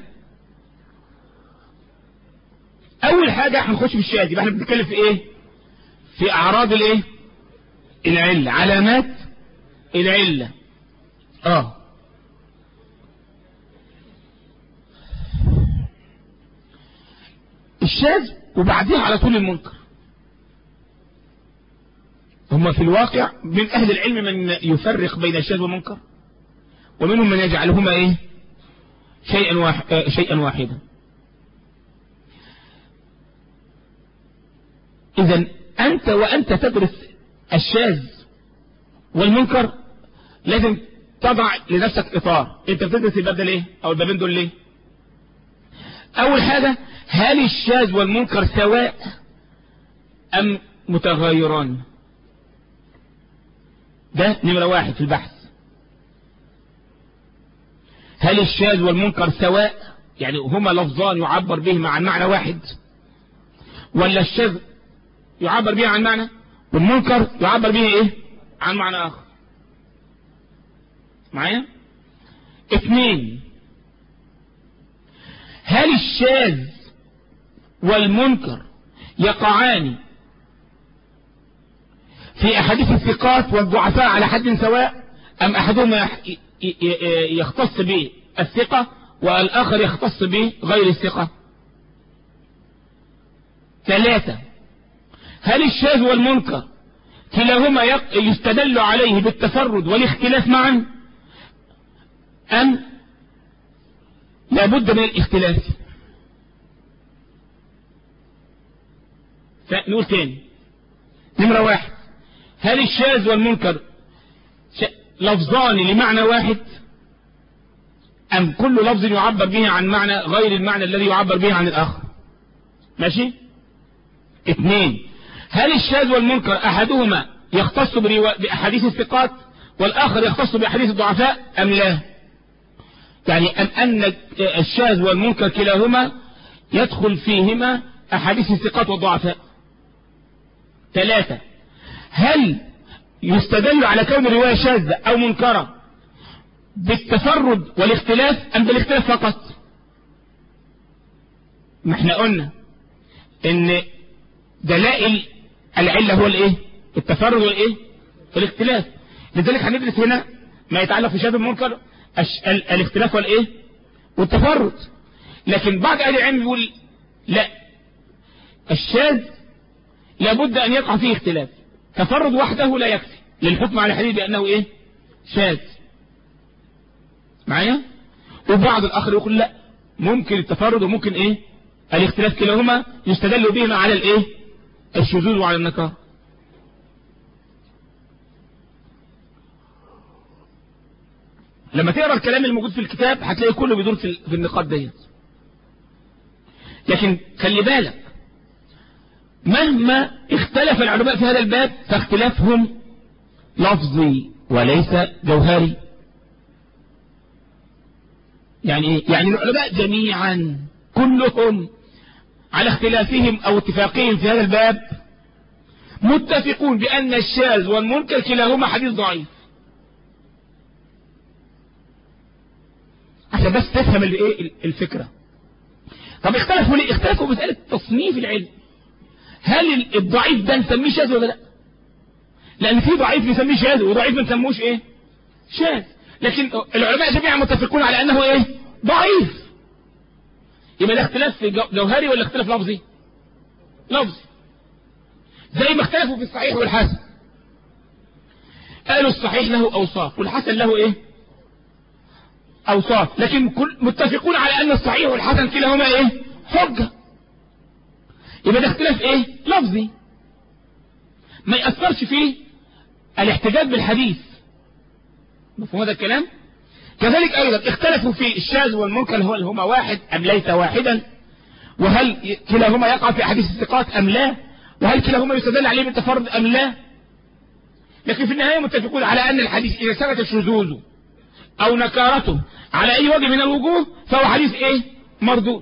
[SPEAKER 2] اول حاجة هنخش في الشاذ يبقى احنا بنتكلم في ايه في اعراض الايه العلة علامات العلة اه الشاذ وبعديها على طول المنكر هم في الواقع من أهل العلم من يفرق بين الشاذ والمنكر ومنهم من يجعلهما إيه شيئا, واحد آه شيئا واحدا إذا أنت وأنت تدرس الشاذ والمنكر لازم تضع لنفسك إطار أنت بتدرس الباب ده ليه أو البابين دول ليه أول حاجة هل الشاذ والمنكر سواء أم متغايران ده نمرة واحد في البحث هل الشاذ والمنكر سواء يعني هما لفظان يعبر بهما عن معنى واحد ولا الشاذ يعبر به عن معنى والمنكر يعبر به ايه عن معنى اخر معايا اثنين هل الشاذ والمنكر يقعان في احاديث الثقات والضعفاء على حد سواء ام احدهما يختص به الثقة والاخر يختص به غير الثقة ثلاثة هل الشاذ والمنكر كلاهما يستدل عليه بالتفرد والاختلاف معا ام لابد من الاختلاف نقول تاني نمرة واحد هل الشاذ والمنكر لفظان لمعنى واحد ام كل لفظ يعبر به عن معنى غير المعنى الذي يعبر به عن الاخر ماشي اثنين هل الشاذ والمنكر احدهما يختص باحاديث الثقات والاخر يختص باحاديث الضعفاء ام لا يعني ام ان الشاذ والمنكر كلاهما يدخل فيهما احاديث الثقات والضعفاء ثلاثة هل يستدل على كون الرواية شاذة او منكرة بالتفرد والاختلاف ام بالاختلاف فقط ما احنا قلنا ان دلائل العلة هو الايه التفرد والايه الاختلاف لذلك هندرس هنا ما يتعلق في شاذ المنكر الاختلاف والايه والتفرد لكن بعض اهل العلم بيقول لا الشاذ لابد ان يقع فيه اختلاف تفرد وحده لا يكفي للحكم على الحديث بانه ايه شاذ معايا وبعض الاخر يقول لا ممكن التفرد وممكن ايه الاختلاف كلاهما يستدل بهما على الايه الشذوذ وعلى النكار لما تقرا الكلام الموجود في الكتاب هتلاقي كله بيدور في النقاط ديت لكن خلي بالك مهما اختلف العلماء في هذا الباب فاختلافهم لفظي وليس جوهري يعني ايه يعني العلماء جميعا كلهم على اختلافهم او اتفاقهم في هذا الباب متفقون بان الشاذ والمنكر كلاهما حديث ضعيف عشان بس تفهم الايه الفكرة طب اختلفوا ليه اختلفوا مسألة تصنيف العلم هل الضعيف ده نسميه شاذ ولا لا لان في ضعيف نسميه شاذ وضعيف ما نسموش ايه شاذ لكن العلماء جميعا متفقون على انه ايه ضعيف يبقى ده اختلاف جوهري ولا اختلاف لفظي لفظي زي ما اختلفوا في الصحيح والحسن قالوا الصحيح له اوصاف والحسن له ايه اوصاف لكن كل متفقون على ان الصحيح والحسن كلاهما ايه حجة يبقى ده اختلاف ايه لفظي ما يأثرش فيه الاحتجاج بالحديث مفهوم هذا الكلام كذلك ايضا اختلفوا في الشاذ والمنكر هل هما واحد ام ليس واحدا وهل كلاهما يقع في احاديث الثقات ام لا وهل كلاهما يستدل عليه بالتفرد ام لا لكن في النهاية متفقون على ان الحديث اذا ثبت شذوذه او نكارته على اي وجه من الوجوه فهو حديث ايه مردود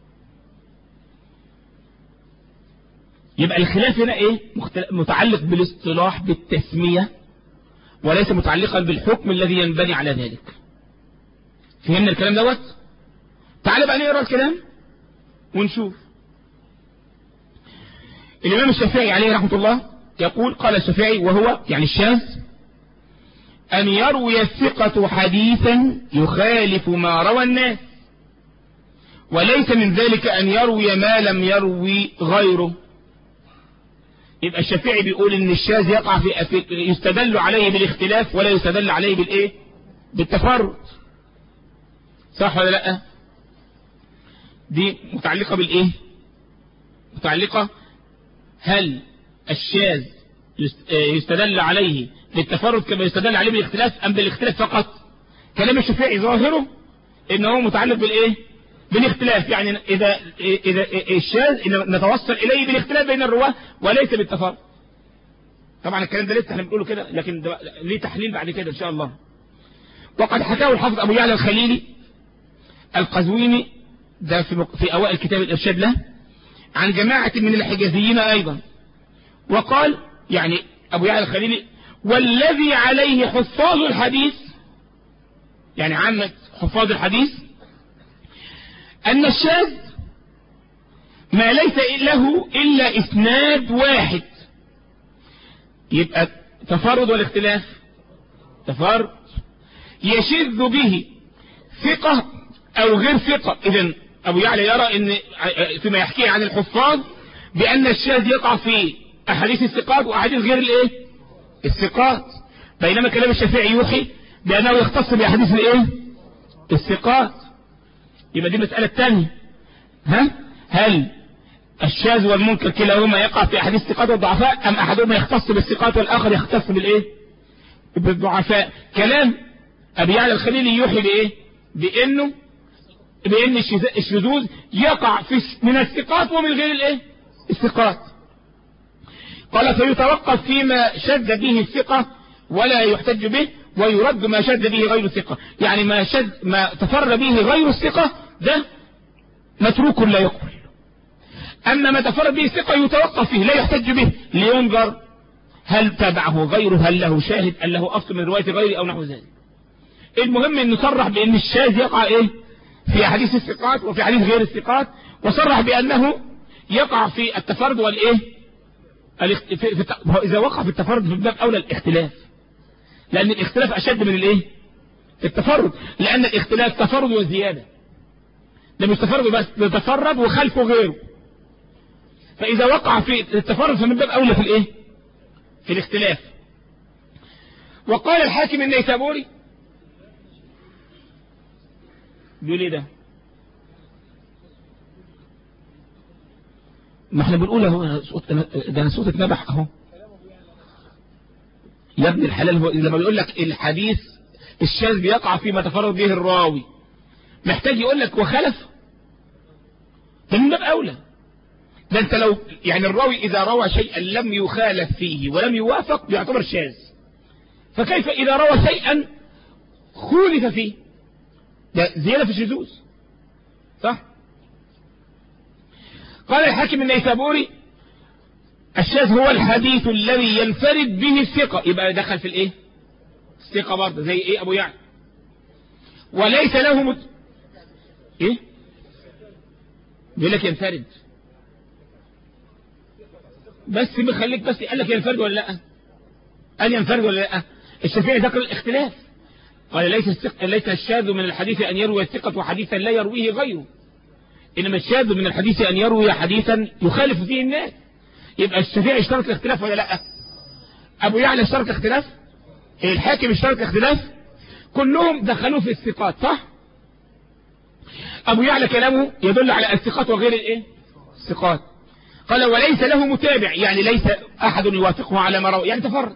[SPEAKER 2] يبقى الخلاف هنا ايه متعلق بالاصطلاح بالتسمية وليس متعلقا بالحكم الذي ينبني على ذلك فهمنا الكلام دوت تعال بقى نقرا الكلام ونشوف الامام الشافعي عليه رحمة الله يقول قال الشافعي وهو يعني الشاذ أن يروي الثقة حديثا يخالف ما روى الناس وليس من ذلك أن يروي ما لم يروي غيره يبقى الشافعي بيقول ان الشاذ يقع في في- يستدل عليه بالاختلاف ولا يستدل عليه بالايه بالتفرد صح ولا لا دي متعلقة بالايه متعلقة هل الشاذ يست- آه، يستدل عليه بالتفرد كما يستدل عليه بالاختلاف ام بالاختلاف فقط كلام الشافعي ظاهره ان هو متعلق بالايه بالاختلاف يعني اذا اذا الشاذ إن نتوصل اليه بالاختلاف بين الرواه وليس بالتفرد طبعا الكلام ده لسه احنا بنقوله كده لكن ده ليه تحليل بعد كده ان شاء الله وقد حكاه الحافظ ابو يعلى الخليلي القزويني ده في مق- في اوائل كتاب الارشاد له عن جماعة من الحجازيين ايضا وقال يعني ابو يعلى الخليلي والذي عليه حفاظ الحديث يعني عامة حفاظ الحديث أن الشاذ ما ليس له إلا إسناد واحد يبقى تفرد والاختلاف تفرد يشذ به ثقة أو غير ثقة إذا أبو يعلى يرى أن فيما يحكيه عن الحفاظ بأن الشاذ يقع في أحاديث الثقات وأحاديث غير الإيه الثقات بينما كلام الشافعي يوحي بأنه يختص بأحاديث الإيه الثقات يبقى دي مسألة تانية ها هل الشاذ والمنكر كلاهما يقع في أحاديث الثقات والضعفاء أم أحدهما يختص بالثقات والآخر يختص بالإيه بالضعفاء كلام أبي يعلى الخليلي يوحي بإيه بأنه بأن الشذ- الشذوذ يقع في من الثقات ومن غير الإيه الثقات قال فيتوقف فيما شد به الثقة ولا يحتج به ويرد ما شد به غير الثقة يعني ما شد ما تفر به غير الثقة ده متروك لا يقبل أما ما تفر به الثقة يتوقف فيه لا يحتج به لينظر هل تبعه غيره هل له شاهد هل له أصل من رواية غيره أو نحو ذلك المهم أن نصرح بأن الشاذ يقع إيه في أحاديث الثقات وفي حديث غير الثقات وصرح بأنه يقع في التفرد والإيه الاخت... في... في... هو إذا وقع في التفرد في باب أولى الاختلاف لأن الاختلاف أشد من الإيه التفرد لأن الاختلاف تفرد وزيادة ده مش تفرد بس ده تفرد وخلفه غيره فإذا وقع في التفرد فمن باب أولى في الإيه في الاختلاف وقال الحاكم النيسابوري بيقول ايه ده ما احنا بنقول اهو صوت ده انا صوت اتنبح اهو يا ابن الحلال هو لما بيقول لك الحديث الشاذ بيقع فيما تفرد به الراوي محتاج يقول لك وخلف ده من باب اولى ده انت لو يعني الراوي اذا روى شيئا لم يخالف فيه ولم يوافق بيعتبر شاذ فكيف اذا روى شيئا خولف فيه ده زيادة في الشذوذ صح قال الحاكم النيسابوري الشاذ هو الحديث الذي ينفرد به الثقة يبقى دخل في الايه الثقة برضه زي ايه ابو يعلى وليس له مت... ايه بيقول لك ينفرد بس بخليك بس قال لك ينفرد ولا لا قال ينفرد ولا لا الشافعي ذكر الاختلاف قال ليس الثق... ليس الشاذ من الحديث أن يروي الثقة حديثا لا يرويه غيره إنما الشاذ من الحديث أن يروي حديثا يخالف فيه الناس يبقى الشافعي اشترط الاختلاف ولا لا أبو يعلى اشترط الاختلاف الحاكم اشترط الاختلاف كلهم دخلوه في الثقات صح أبو يعلى كلامه يدل على الثقات وغير الايه الثقات قال وليس له متابع يعني ليس أحد يوافقه على ما روى يعني تفرد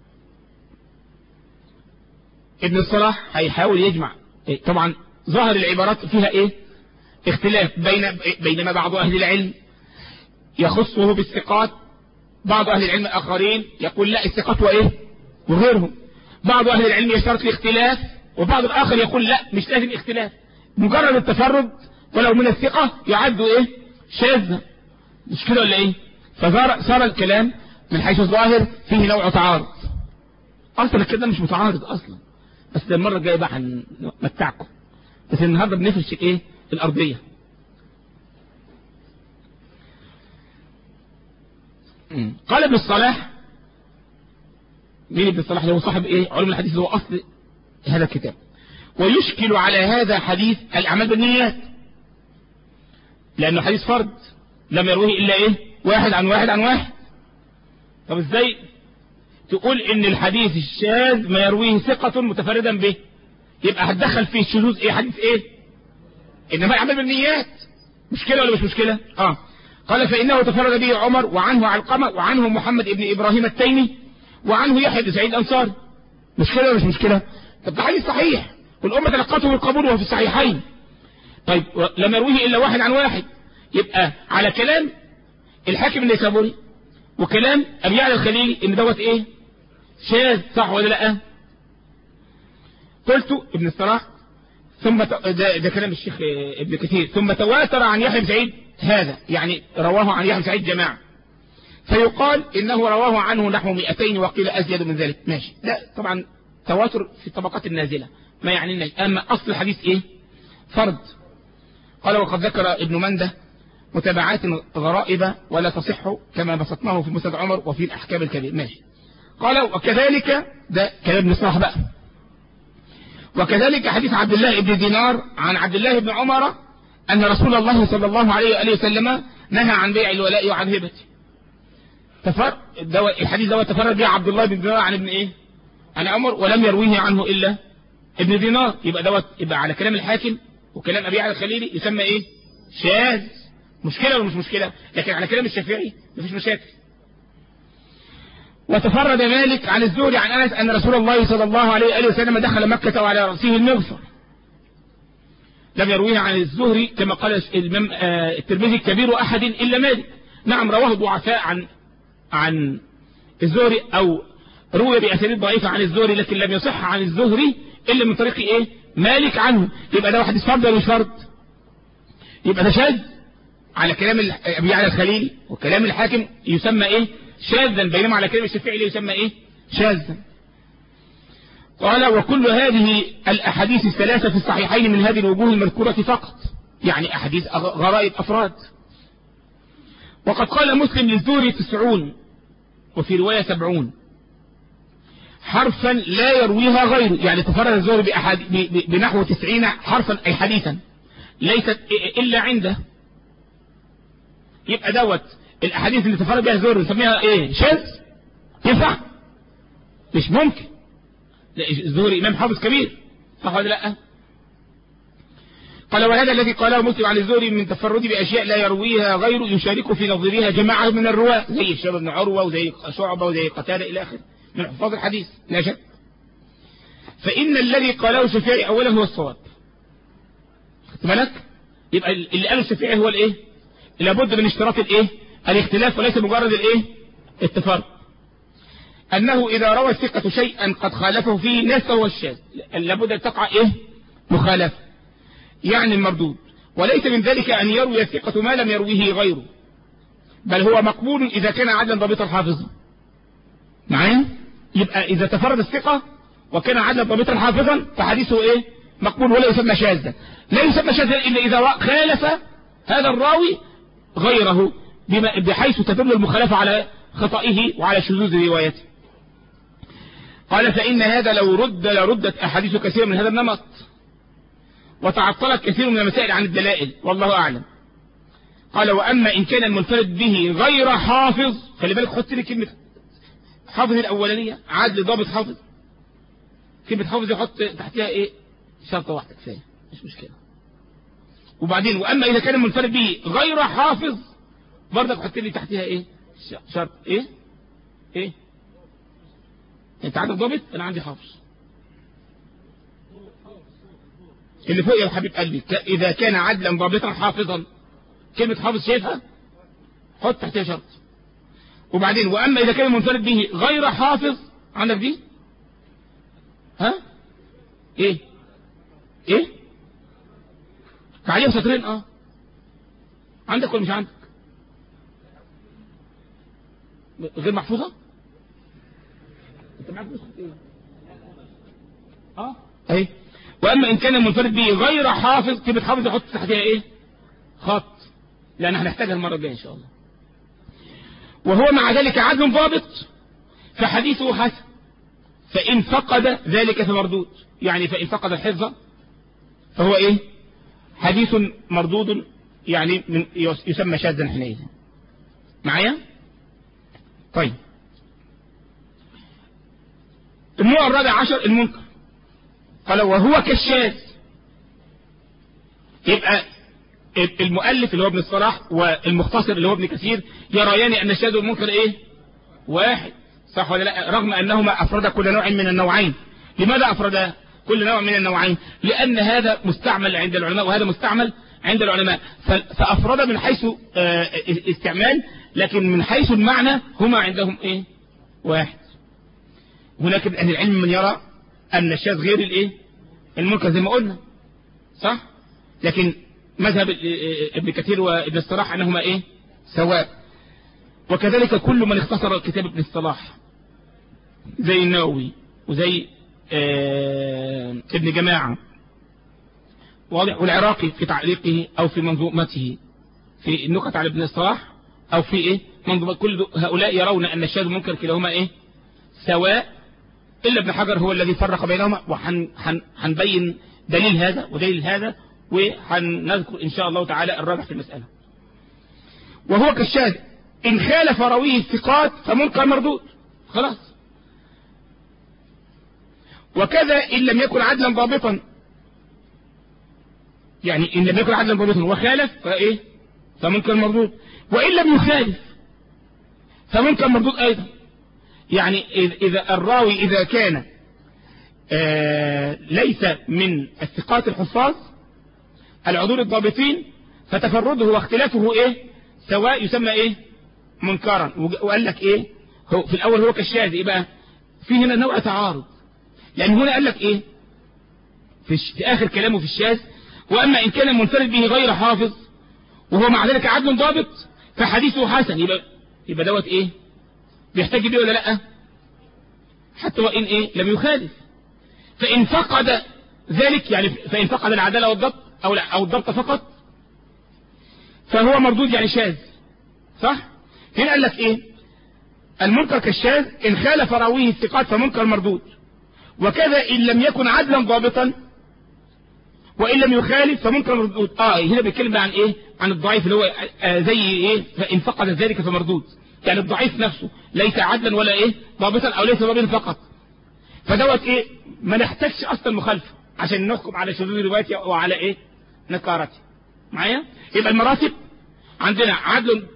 [SPEAKER 2] ابن الصلاح هيحاول يجمع طبعا ظاهر العبارات فيها ايه اختلاف بين بينما بعض اهل العلم يخصه بالثقات بعض اهل العلم الاخرين يقول لا الثقات وايه وغيرهم بعض اهل العلم يشترط الاختلاف وبعض الاخر يقول لا مش لازم اختلاف مجرد التفرد ولو من الثقة يعد ايه شاذ مش كده ولا ايه فصار الكلام من حيث الظاهر فيه نوع تعارض اصلا كده مش متعارض اصلا بس ده المرة الجاية بقى هنمتعكم بس النهاردة بنفرش ايه الارضية قال ابن الصلاح مين ابن الصلاح اللي هو صاحب ايه علوم الحديث اللي هو اصل هذا الكتاب ويشكل على هذا حديث الاعمال بالنيات لانه حديث فرد لم يروه الا ايه واحد عن واحد عن واحد طب ازاي تقول ان الحديث الشاذ ما يرويه ثقة متفردا به يبقى هتدخل فيه شذوذ ايه حديث ايه انما الاعمال بالنيات مشكلة ولا مش مشكلة اه قال فانه تفرد به عمر وعنه علقمة وعنه محمد ابن ابراهيم التيمي وعنه يحيى بن سعيد الانصاري مشكلة ولا مش مشكلة طب ده حديث صحيح والامة تلقته بالقبول وهو في الصحيحين طيب لم يرويه الا واحد عن واحد يبقى على كلام الحاكم النيسابوري وكلام ابي يعلى الخليلي ان دوت ايه شاذ صح ولا لا قلت ابن الصلاح ثم ت... ده, ده كلام الشيخ ابن كثير ثم تواتر عن يحيى بن سعيد هذا يعني رواه عن يحيى بن سعيد جماعه فيقال انه رواه عنه نحو 200 وقيل ازيد من ذلك ماشي لا طبعا تواتر في الطبقات النازله ما يعني لنا اما اصل الحديث ايه فرد قال وقد ذكر ابن منده متابعات غرائب ولا تصح كما بسطناه في مسند عمر وفي الأحكام الكبير ماشي قال وكذلك ده كلام ابن صلاح بقى وكذلك حديث عبد الله بن دينار عن عبد الله بن عمر أن رسول الله صلى الله عليه وآله وسلم نهى عن بيع الولاء وعن هبته تفر دو... الحديث دوت تفرد به عبد الله بن دينار عن ابن ايه عن عمر ولم يرويه عنه إلا ابن دينار يبقى دوت يبقى على كلام الحاكم وكلام أبي علي الخليلي يسمى ايه شاذ مشكلة ولا مش مشكلة لكن على كلام الشافعي مفيش مشاكل وتفرد مالك عن الزهري عن أنس أن رسول الله صلى الله عليه وآله وسلم دخل مكة وعلى رأسه المغفر لم يرويه عن الزهري كما قال الإمام الترمذي الكبير أحد إلا مالك نعم رواه ضعفاء عن عن الزهري أو روي بأسانيد ضعيفة عن الزهري لكن لم يصح عن الزهري إلا من طريق إيه مالك عنه يبقى ده حديث فرد ولا مش فرد يبقى ده شاذ على كلام ابي يعلى الخليلي وكلام الحاكم يسمى ايه شاذا بينما على كلام الشافعي يسمى ايه شاذا قال وكل هذه الاحاديث الثلاثه في الصحيحين من هذه الوجوه المذكوره فقط يعني احاديث غرائب افراد وقد قال مسلم للزهري تسعون وفي روايه سبعون حرفا لا يرويها غيره يعني تفرد الزهري بنحو تسعين حرفا اي حديثا ليست الا عنده يبقى دوت الاحاديث اللي تفرد بها الزهري نسميها ايه شاذ ينفع مش ممكن لا الزهري امام حافظ كبير صح ولا لا قال وهذا الذي قاله مسلم عن الزهري من تفرد باشياء لا يرويها غيره يشارك في نظيرها جماعه من الرواه زي الشاب بن عروه وزي شعبه وزي قتاده الى اخره من حفاظ الحديث لا شك فان الذي قاله الشافعي اولا هو الصواب خدت بالك يبقى اللي قاله الشافعي هو الايه لابد من اشتراط الايه الاختلاف وليس مجرد الايه التفرق انه اذا روى الثقة شيئا قد خالفه فيه ناس فهو الشاذ لابد ان تقع ايه مخالفة يعني المردود وليس من ذلك ان يروي الثقة ما لم يرويه غيره بل هو مقبول اذا كان عدلا ضابطا حافظا معايا يبقى اذا تفرد الثقة وكان عدلا ضابطا حافظا فحديثه ايه مقبول ولا يسمى شاذا لا يسمى شاذا الا اذا خالف هذا الراوي غيره بحيث تدل المخالفة على خطئه وعلى شذوذ روايته قال فإن هذا لو رد لردت أحاديث كثير من هذا النمط وتعطلت كثير من المسائل عن الدلائل والله أعلم قال وأما إن كان المنفرد به غير حافظ خلي بالك حط لي كلمة حافظ الأولانية عادل ضابط حافظ كلمة حافظ يحط تحتها إيه شرطة واحدة كفاية مش مشكلة وبعدين واما اذا كان المنفرد به غير حافظ برضك حط لي تحتها ايه شرط ايه ايه انت عندك ضابط انا عندي حافظ اللي فوق يا حبيب قلبي اذا كان عدلا ضابطا حافظا كلمة حافظ شايفها حط تحتها شرط وبعدين واما اذا كان المنفرد به غير حافظ عندك دي ها ايه ايه عليهم سطرين اه عندك ولا مش عندك غير محفوظة انت معاك نسخة ايه اه اي واما ان كان المنفرد به غير حافظ كلمة حافظ يحط تحتها ايه خط لان هنحتاجها المرة الجاية ان شاء الله وهو مع ذلك عدل ضابط فحديثه حسن فإن فقد ذلك فمردود يعني فإن فقد الحفظ فهو إيه حديث مردود يعني من يسمى شاذا حينئذ معايا طيب النوع الرابع عشر المنكر قال وهو كالشاذ يبقى المؤلف اللي هو ابن الصلاح والمختصر اللي هو ابن كثير يريان ان الشاذ والمنكر ايه واحد صح ولا لا رغم انهما افرد كل نوع من النوعين لماذا افرد كل نوع من النوعين لان هذا مستعمل عند العلماء وهذا مستعمل عند العلماء فافرد من حيث استعمال لكن من حيث المعنى هما عندهم ايه واحد هناك من اهل العلم من يرى ان الشاذ غير الايه المنكر زي ما قلنا صح لكن مذهب ابن كثير وابن الصلاح انهما ايه سواء وكذلك كل من اختصر كتاب ابن الصلاح زي النووي وزي آه ابن جماعة واضح والعراقي في تعليقه او في منظومته في النكت على ابن الصلاح او في ايه منظومة كل هؤلاء يرون ان الشاذ والمنكر كلاهما ايه سواء الا ابن حجر هو الذي فرق بينهما وحنبين دليل هذا ودليل هذا وهنذكر إن شاء الله تعالى الراجح في المسألة وهو كالشاذ إن خالف راويه الثقات فمنكر مردود خلاص وكذا إن لم يكن عدلا ضابطا يعني إن لم يكن عدلا ضابطا وخالف فإيه فمنكر مردود وإن لم يخالف فمنكر مردود أيضا يعني إذا الراوي إذا كان آه ليس من الثقات الحفاظ العذور الضابطين فتفرده واختلافه ايه سواء يسمى ايه منكرا وقال لك ايه هو في الاول هو كالشاذ ايه بقى في هنا نوع تعارض لان هنا قال لك ايه في, في اخر كلامه في الشاذ واما ان كان منفرد به غير حافظ وهو مع ذلك عدل ضابط فحديثه حسن يبقى يبقى دوت ايه بيحتاج بيه ولا لا حتى وان ايه لم يخالف فان فقد ذلك يعني فان فقد العداله والضبط أو, لا أو الضبط فقط فهو مردود يعني شاذ صح هنا قال لك ايه المنكر كالشاذ ان خالف راويه الثقات فمنكر مردود وكذا ان لم يكن عدلا ضابطا وان لم يخالف فمنكر مردود اه هنا بيتكلم عن ايه عن الضعيف اللي هو آه زي ايه فان فقد ذلك فمردود يعني الضعيف نفسه ليس عدلا ولا ايه ضابطا او ليس ضابطا فقط فدوت ايه ما نحتاجش اصلا مخالفه عشان نحكم على شذوذ روايته وعلى ايه نكارته معايا يبقى المراتب عندنا عدل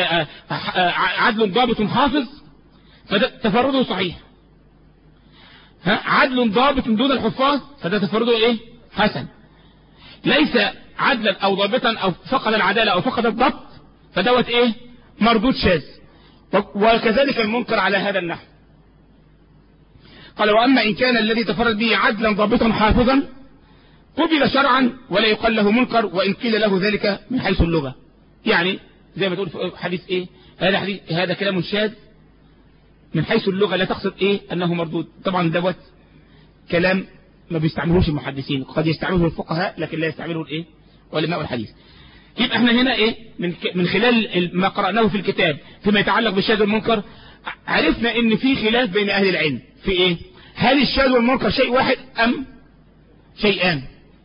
[SPEAKER 2] عدل ضابط حافظ فده تفرده صحيح ها عدل ضابط دون الحفاظ فده تفرده ايه حسن ليس عدلا او ضابطا او فقد العدالة او فقد الضبط فدوت ايه مردود شاذ وكذلك المنكر على هذا النحو قال وأما إن كان الذي تفرد به عدلا ضابطا حافظا قبل شرعا ولا يقال له منكر وإن قيل له ذلك من حيث اللغة يعني زي ما تقول في حديث إيه هذا حديث هذا كلام شاذ من حيث اللغة لا تقصد إيه أنه مردود طبعا دوت كلام ما بيستعملوش المحدثين قد يستعمله الفقهاء لكن لا يستعمله الإيه علماء الحديث يبقى احنا هنا ايه من من خلال ما قرأناه في الكتاب فيما يتعلق بالشاذ والمنكر عرفنا ان في خلاف بين اهل العلم في ايه هل الشاذ والمنكر شيء واحد ام شيئان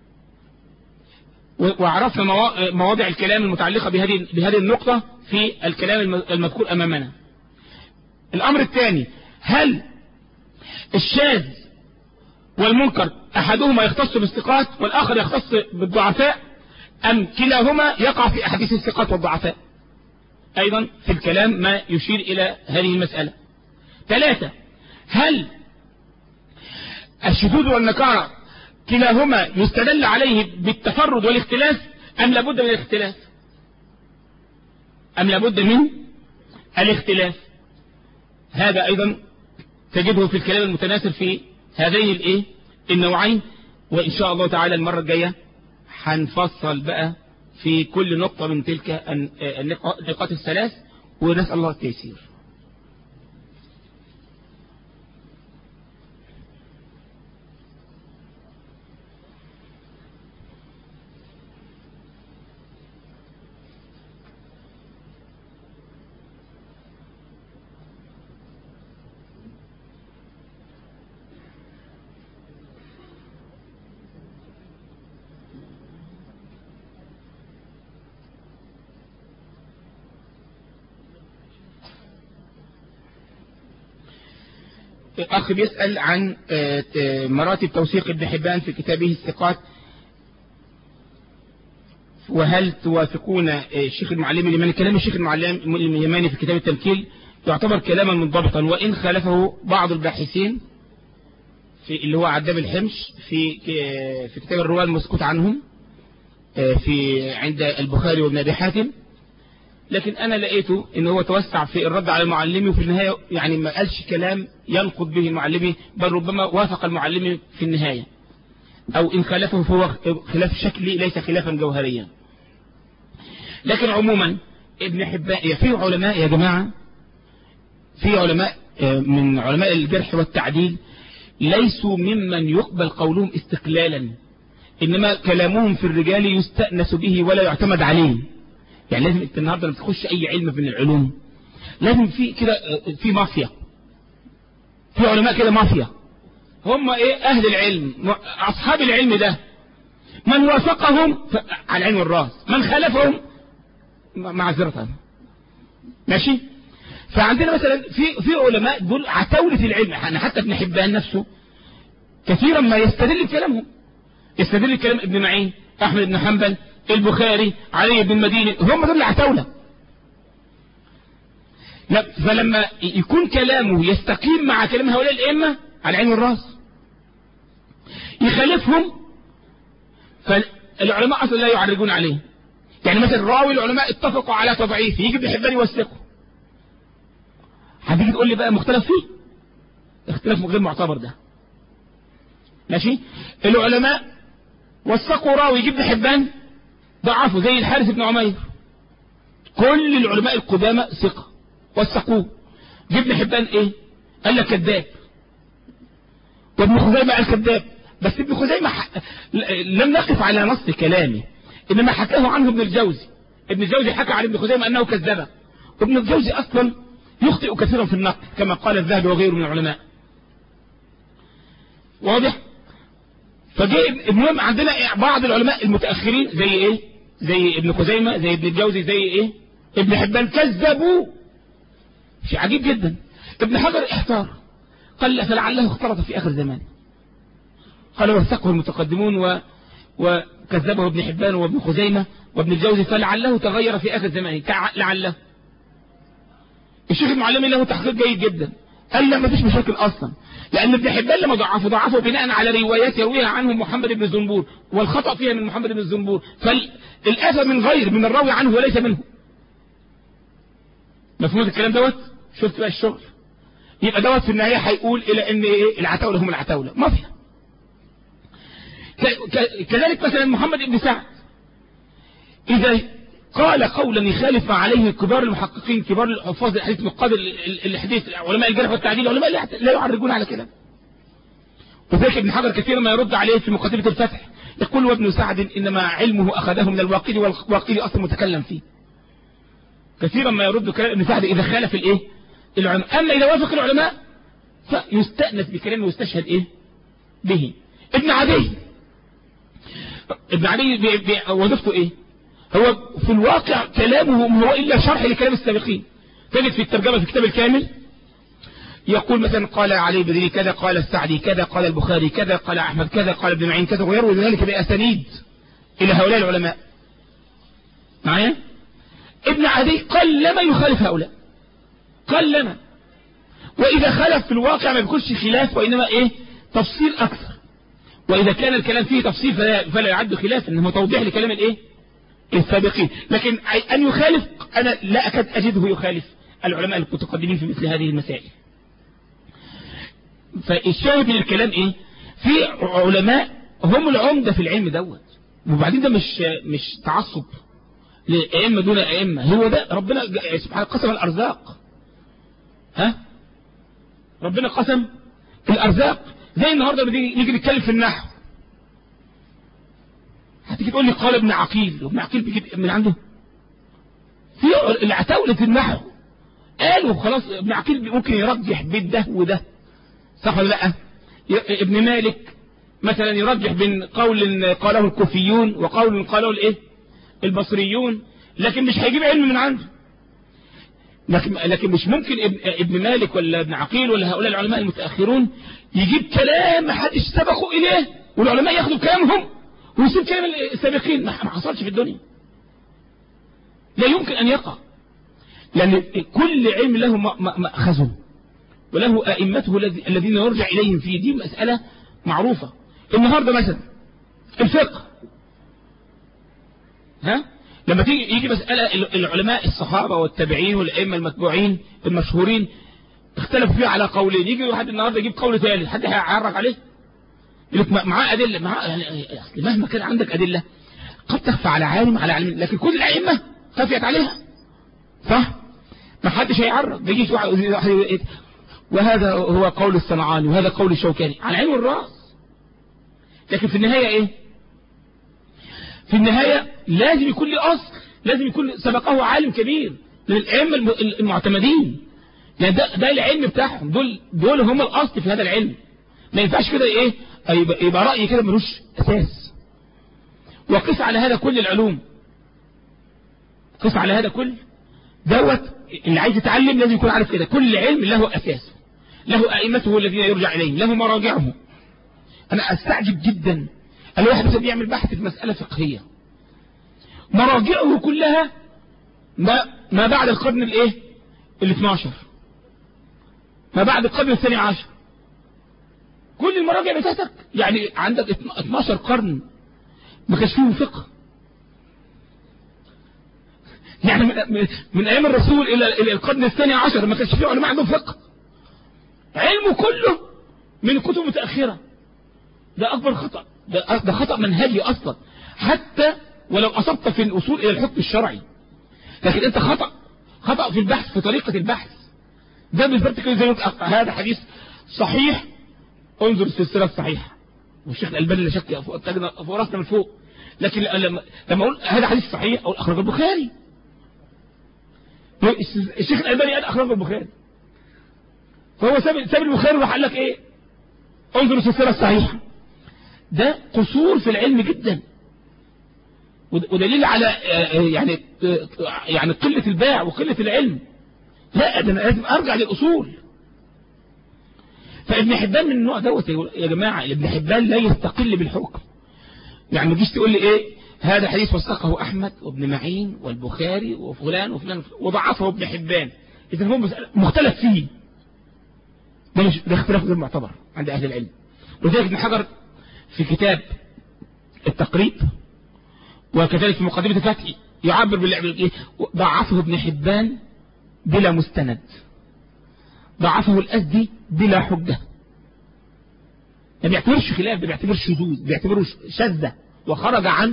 [SPEAKER 2] وعرفنا مواضع الكلام المتعلقة بهذه بهذه النقطة في الكلام المذكور امامنا الامر الثاني هل الشاذ والمنكر احدهما يختص بالثقات والاخر يختص بالضعفاء ام كلاهما يقع في احاديث الثقات والضعفاء ايضا في الكلام ما يشير الى هذه المسألة ثلاثة هل الشذوذ والنكارة كلاهما يستدل عليه بالتفرد والاختلاف ام لابد من الاختلاف ام لابد من الاختلاف هذا ايضا تجده في الكلام المتناثر في هذين الايه النوعين وان شاء الله تعالى المرة الجاية هنفصل بقى في كل نقطة من تلك النقاط الثلاث ونسأل الله التيسير أخ بيسأل عن آه، آه، مراتب توثيق ابن حبان في كتابه الثقات وهل توافقون آه، الشيخ المعلمي لمن كلام الشيخ المعلم اليماني في كتاب التنكيل يعتبر كلاما منضبطا وإن خالفه بعض الباحثين في اللي هو عداب الحمش في آه، في كتاب الرواة المسكوت عنهم آه، في عند البخاري وابن أبي حاتم لكن أنا لقيته إن هو توسع في الرد على المعلمي وفي النهاية يعني ما قالش كلام ينقض به المعلمي بل ربما وافق المعلمي في النهاية أو إن خالفه فهو خلاف شكلي ليس خلافا جوهريا لكن عموما ابن حبان في علماء يا جماعة في علماء آه، من علماء الجرح والتعديل ليسوا ممن يقبل قولهم استقلالا إنما كلامهم في الرجال يستأنس به ولا يعتمد عليه يعني لازم انت النهارده لما تخش اي علم من العلوم لازم في كده آه، في مافيا في علماء كده مافيا هم ايه اهل العلم م- اصحاب العلم ده من وافقهم ف- على العين والراس من خالفهم م- معذرة ماشي فعندنا مثلا في في علماء دول عتاولة العلم يعني حتى ابن حبان نفسه كثيرا ما يستدل بكلامهم يستدل بكلام ابن معين احمد بن حنبل البخاري علي بن المديني هم دول العتاولة لا فلما يكون كلامه يستقيم مع كلام هؤلاء الائمه على العين والراس يخالفهم فالعلماء اصلا لا يعرجون عليه يعني مثلا راوي العلماء اتفقوا على تضعيفه يجي ابن حبان يوثقه هتيجي تقول لي بقى مختلف فيه اختلاف غير معتبر ده ماشي العلماء وثقوا راوي يجيب ابن حبان ضعفوا زي الحارث بن عمير كل العلماء القدامى ثقة وثقوه جه ابن حبان ايه قال لك كذاب وابن خزيمة قال كذاب بس ابن خزيمة ح... لم نقف على نص كلامه انما حكاه عنه ابن الجوزي ابن الجوزي حكى عن ابن خزيمة انه كذب وابن الجوزي اصلا يخطئ كثيرا في النقد كما قال الذهبي وغيره من العلماء واضح فجاء المهم عندنا إيه؟ بعض العلماء المتأخرين زي ايه زي ابن خزيمة زي ابن الجوزي زي ايه ابن حبان كذبوا شيء عجيب جدا ابن حجر احتار قال فلعله اختلط في اخر زمان قال وثقه المتقدمون و وكذبه ابن حبان وابن خزيمة وابن الجوزي فلعله تغير في اخر زمان كع- لعله الشيخ المعلمي له تحقيق جيد جدا قال لا ما فيش مشاكل اصلا لان ابن حبان لما ضعفه ضعفه بناء على روايات يرويها عنه محمد بن الزنبور والخطأ فيها من محمد بن الزنبور فالاذى من غير من الراوي عنه وليس منه مفهوم الكلام دوت شفت بقى الشغل يبقى دوت في النهايه هيقول الى ان ايه العتاوله هم العتاوله مافيا ك- ك- كذلك مثلا محمد بن سعد اذا قال قولا يخالف ما عليه كبار المحققين كبار الحفاظ الحديث نقاد ال- ال- الحديث علماء الجرح والتعديل علماء لا- لا يعرجون على كده وذلك ابن حجر كثيرا ما يرد عليه في مقدمة الفتح يقول وابن سعد إنما علمه أخذه من الواقدي والواقدي أصلا متكلم فيه كثيرا ما يرد كلام ابن سعد إذا خالف الإيه العلماء أما إذا وافق العلماء فيستأنس بكلامه ويستشهد إيه به ابن عدي ابن عدي بي- بي- وظيفته إيه هو في الواقع كلامه هو إلا شرح لكلام السابقين تجد في الترجمة في الكتاب الكامل يقول مثلا قال علي بدري كذا قال السعدي كذا قال البخاري كذا قال أحمد كذا قال ابن معين كذا ويروي ذلك بأسانيد إلى هؤلاء العلماء معايا ابن عدي قلما يخالف هؤلاء قلما وإذا خالف في الواقع ما بيكونش خلاف وإنما إيه تفصيل أكثر وإذا كان الكلام فيه تفصيل فلا, فلا يعد خلاف إنه توضيح لكلام الإيه السابقين لكن أن يخالف أنا لا أكاد أجده يخالف العلماء المتقدمين في مثل هذه المسائل فالشاهد من الكلام ايه في علماء هم العمدة في العلم دوت وبعدين ده مش مش تعصب لأئمة دون أئمة هو ده ربنا ج- سبحانه قسم الأرزاق ها ربنا قسم الأرزاق زي النهاردة لما نيجي نيجي نتكلم في النحو هتيجي تقول لي قال ابن عقيل وابن عقيل بيجيب من عنده في العتاولة النحو قالوا خلاص ابن عقيل ممكن يرجح بين ده وده صح ولا لا ي- ابن مالك مثلا يرجح بين قول قاله الكوفيون وقول قاله الايه البصريون لكن مش هيجيب علم من عنده لكن لكن مش ممكن ابن, ابن مالك ولا ابن عقيل ولا هؤلاء العلماء المتأخرون يجيب كلام ما حدش سبقوا إليه والعلماء ياخدوا كلامهم ويسيب كلام السابقين ما حصلش في الدنيا لا يمكن أن يقع لأن كل علم له مأخذ وله أئمته الذين يرجع إليهم فيه دي مسألة معروفة النهاردة مثلا الفقه ها لما تيجي يجي مسألة العلماء الصحابة والتابعين والأئمة المتبوعين المشهورين اختلفوا فيها على قولين يجي واحد النهارده يجيب قول ثالث حد هيعرف عليه يقول لك معاه أدلة معاه يعني مهما كان عندك أدلة قد تخفى على عالم على عالم لكن كل الأئمة خفيت عليها صح ما حدش هيعرف ما يجيش واحد وهذا هو قول الصنعاني وهذا قول الشوكاني على عين الراس لكن في النهاية ايه في النهاية لازم يكون له أصل لازم يكون سبقه عالم كبير من الأئمة المعتمدين يعني ده, ده العلم بتاعهم دول دول هم الأصل في هذا العلم ما ينفعش كده ايه يبقى, يبقى رأي كده ملوش أساس وقف على هذا كل العلوم قف على هذا كل دوت اللي عايز يتعلم لازم يكون عارف كده كل علم له أساس له أئمته الذين يرجع إليهم له مراجعه أنا أستعجب جدا الواحد مثلا بيعمل بحث في مسألة فقهية مراجعه كلها ما, ما بعد القرن الايه ال 12 ما بعد القرن الثاني عشر كل المراجع بتاعتك يعني عندك 12 قرن ما كانش فيهم فقه يعني من, من ايام الرسول الى القرن الثاني عشر ما كانش فيه علماء عندهم فقه علمه كله من كتب متأخرة ده اكبر خطأ ده, ده خطأ منهجي اصلا حتى ولو اصبت في الاصول الى الحكم الشرعي لكن انت خطأ خطأ في البحث في طريقة البحث ده بالظبط كده زي هذا حديث صحيح انظر السلسلة الصحيحة والشيخ الألباني اللي شك فوق راسنا من فوق لكن لما لما اقول هذا حديث صحيح اقول اخرج البخاري الشيخ الألباني قال اخرج البخاري فهو ساب ساب البخاري وراح قال لك ايه انظر السلسلة الصحيحة ده قصور في العلم جدا ودليل على يعني يعني قلة الباع وقلة العلم لا ده انا لازم ارجع للاصول فابن حبان من النوع دوت يا جماعة ابن حبان لا يستقل بالحكم يعني ما تجيش تقول لي ايه هذا حديث وثقه احمد وابن معين والبخاري وفلان وفلان وضعفه ابن حبان اذا هو مختلف فيه ده مش ده اختلاف غير معتبر عند اهل العلم ولذلك ابن حجر في كتاب التقريب وكذلك في مقدمة الفتح يعبر بالإيه ضعفه ابن حبان بلا مستند ضعفه الأزدي بلا حجة ما بيعتبرش خلاف ده بيعتبر شذوذ بيعتبره شاذة وخرج عن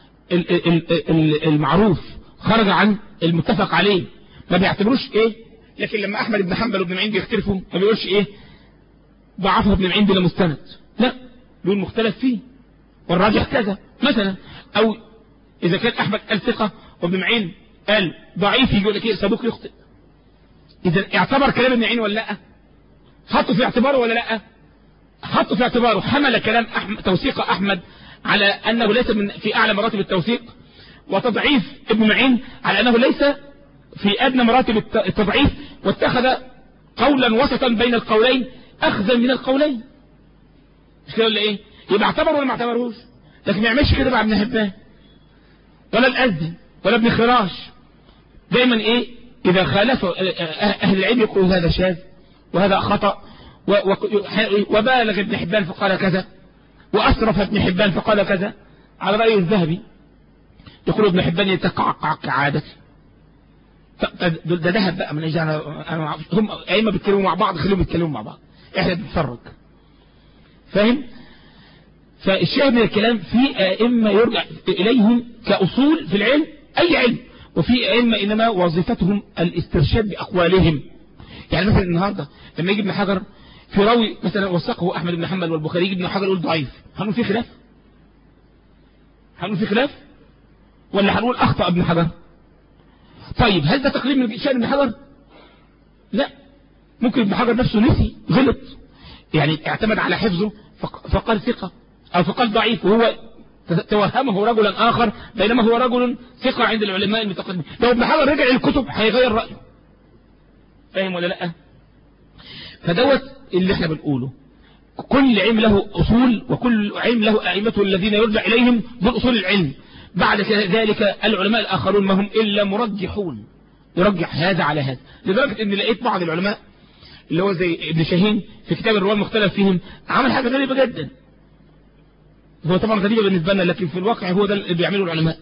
[SPEAKER 2] المعروف خرج عن المتفق عليه ما بيعتبروش ايه لكن لما احمد بن حنبل وابن معين بيختلفوا ما بيقولش ايه ضعفه ابن معين بلا مستند لا بيقول مختلف فيه والراجح كذا مثلا او اذا كان احمد قال ثقة وابن معين قال ضعيف يقول لك ايه صدوق يخطئ اذا اعتبر كلام ابن معين ولا لا حطه في اعتباره ولا لا حطه في اعتباره حمل كلام أحمد توثيق احمد على انه ليس من في اعلى مراتب التوثيق وتضعيف ابن معين على انه ليس في ادنى مراتب التضعيف واتخذ قولا وسطا بين القولين اخذا من القولين مش كده ولا ايه يبقى اعتبره ولا ما اعتبرهوش لكن ما يعملش كده مع ابن حبان ولا الازدي ولا ابن خراش دايما ايه اذا خالف اهل العلم يقولوا هذا شاذ وهذا خطأ وبالغ ابن حبان فقال كذا واسرف ابن حبان فقال كذا على رأي الذهبي يقول ابن حبان يتقعقع كعادته ده ذهب بقى من انا هم ايما بيتكلموا مع بعض خليهم يتكلموا مع بعض احنا بنتفرج فاهم فالشاهد من الكلام في ائمه يرجع اليهم كاصول في العلم اي علم وفي ائمه انما وظيفتهم الاسترشاد باقوالهم يعني مثلا النهارده لما يجي ابن حجر في راوي مثلا وثقه احمد بن حنبل والبخاري يجي ابن حجر يقول ضعيف هنقول في خلاف هنقول في خلاف ولا هنقول اخطا ابن حجر طيب هل ده تقريب من شأن ابن حجر لا ممكن ابن حجر نفسه نسي غلط يعني اعتمد على حفظه فقال ثقة او فقال ضعيف وهو توهمه رجلا اخر بينما هو رجل ثقة عند العلماء المتقدمين لو ابن حجر رجع الكتب هيغير رأيه فاهم ولا لا فدوت اللي احنا بنقوله كل علم له أصول وكل علم له أئمته الذين يرجع إليهم دول أصول العلم بعد ذلك العلماء الآخرون ما هم إلا مرجحون يرجح هذا على هذا لدرجة ان لقيت بعض العلماء اللي هو زي ابن شاهين في كتاب الرواة المختلف فيهم عمل حاجة غريبة جدا هو طبعا غريبة بالنسبة لنا لكن في الواقع هو ده اللي بيعمله العلماء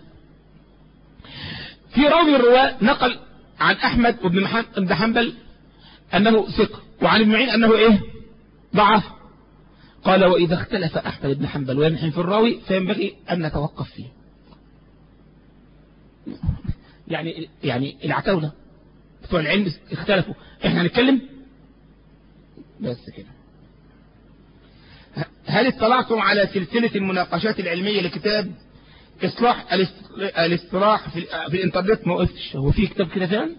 [SPEAKER 2] في راوي الرواة نقل عن أحمد وابن حنبل أنه ثقة وعن ابن معين أنه إيه ضعف قال وإذا اختلف أحمد بن حنبل ويمحن في الراوي فينبغي أن نتوقف فيه يعني يعني العتاولة بتوع العلم اختلفوا احنا هنتكلم بس كده هل اطلعتم على سلسلة المناقشات العلمية لكتاب اصلاح الاصطلاح في, في الانترنت ما وقفتش هو في كتاب كده فعلا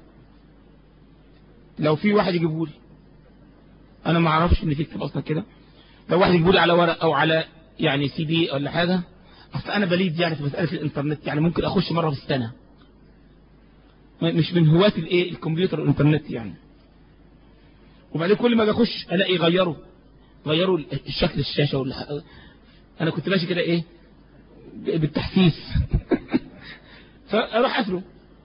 [SPEAKER 2] لو في واحد يجيبه لي انا ما اعرفش ان في كتاب اصلا كده لو واحد يجيبه لي على ورق او على يعني سي دي ولا حاجة اصل انا بليد يعني في مسألة الانترنت يعني ممكن اخش مرة في السنة مش من هواة الايه الكمبيوتر والانترنت يعني وبعدين كل ما بخش الاقي غيروا غيروا الشكل الشاشة ولا انا كنت ماشي كده ايه بالتحسيس فاروح قافله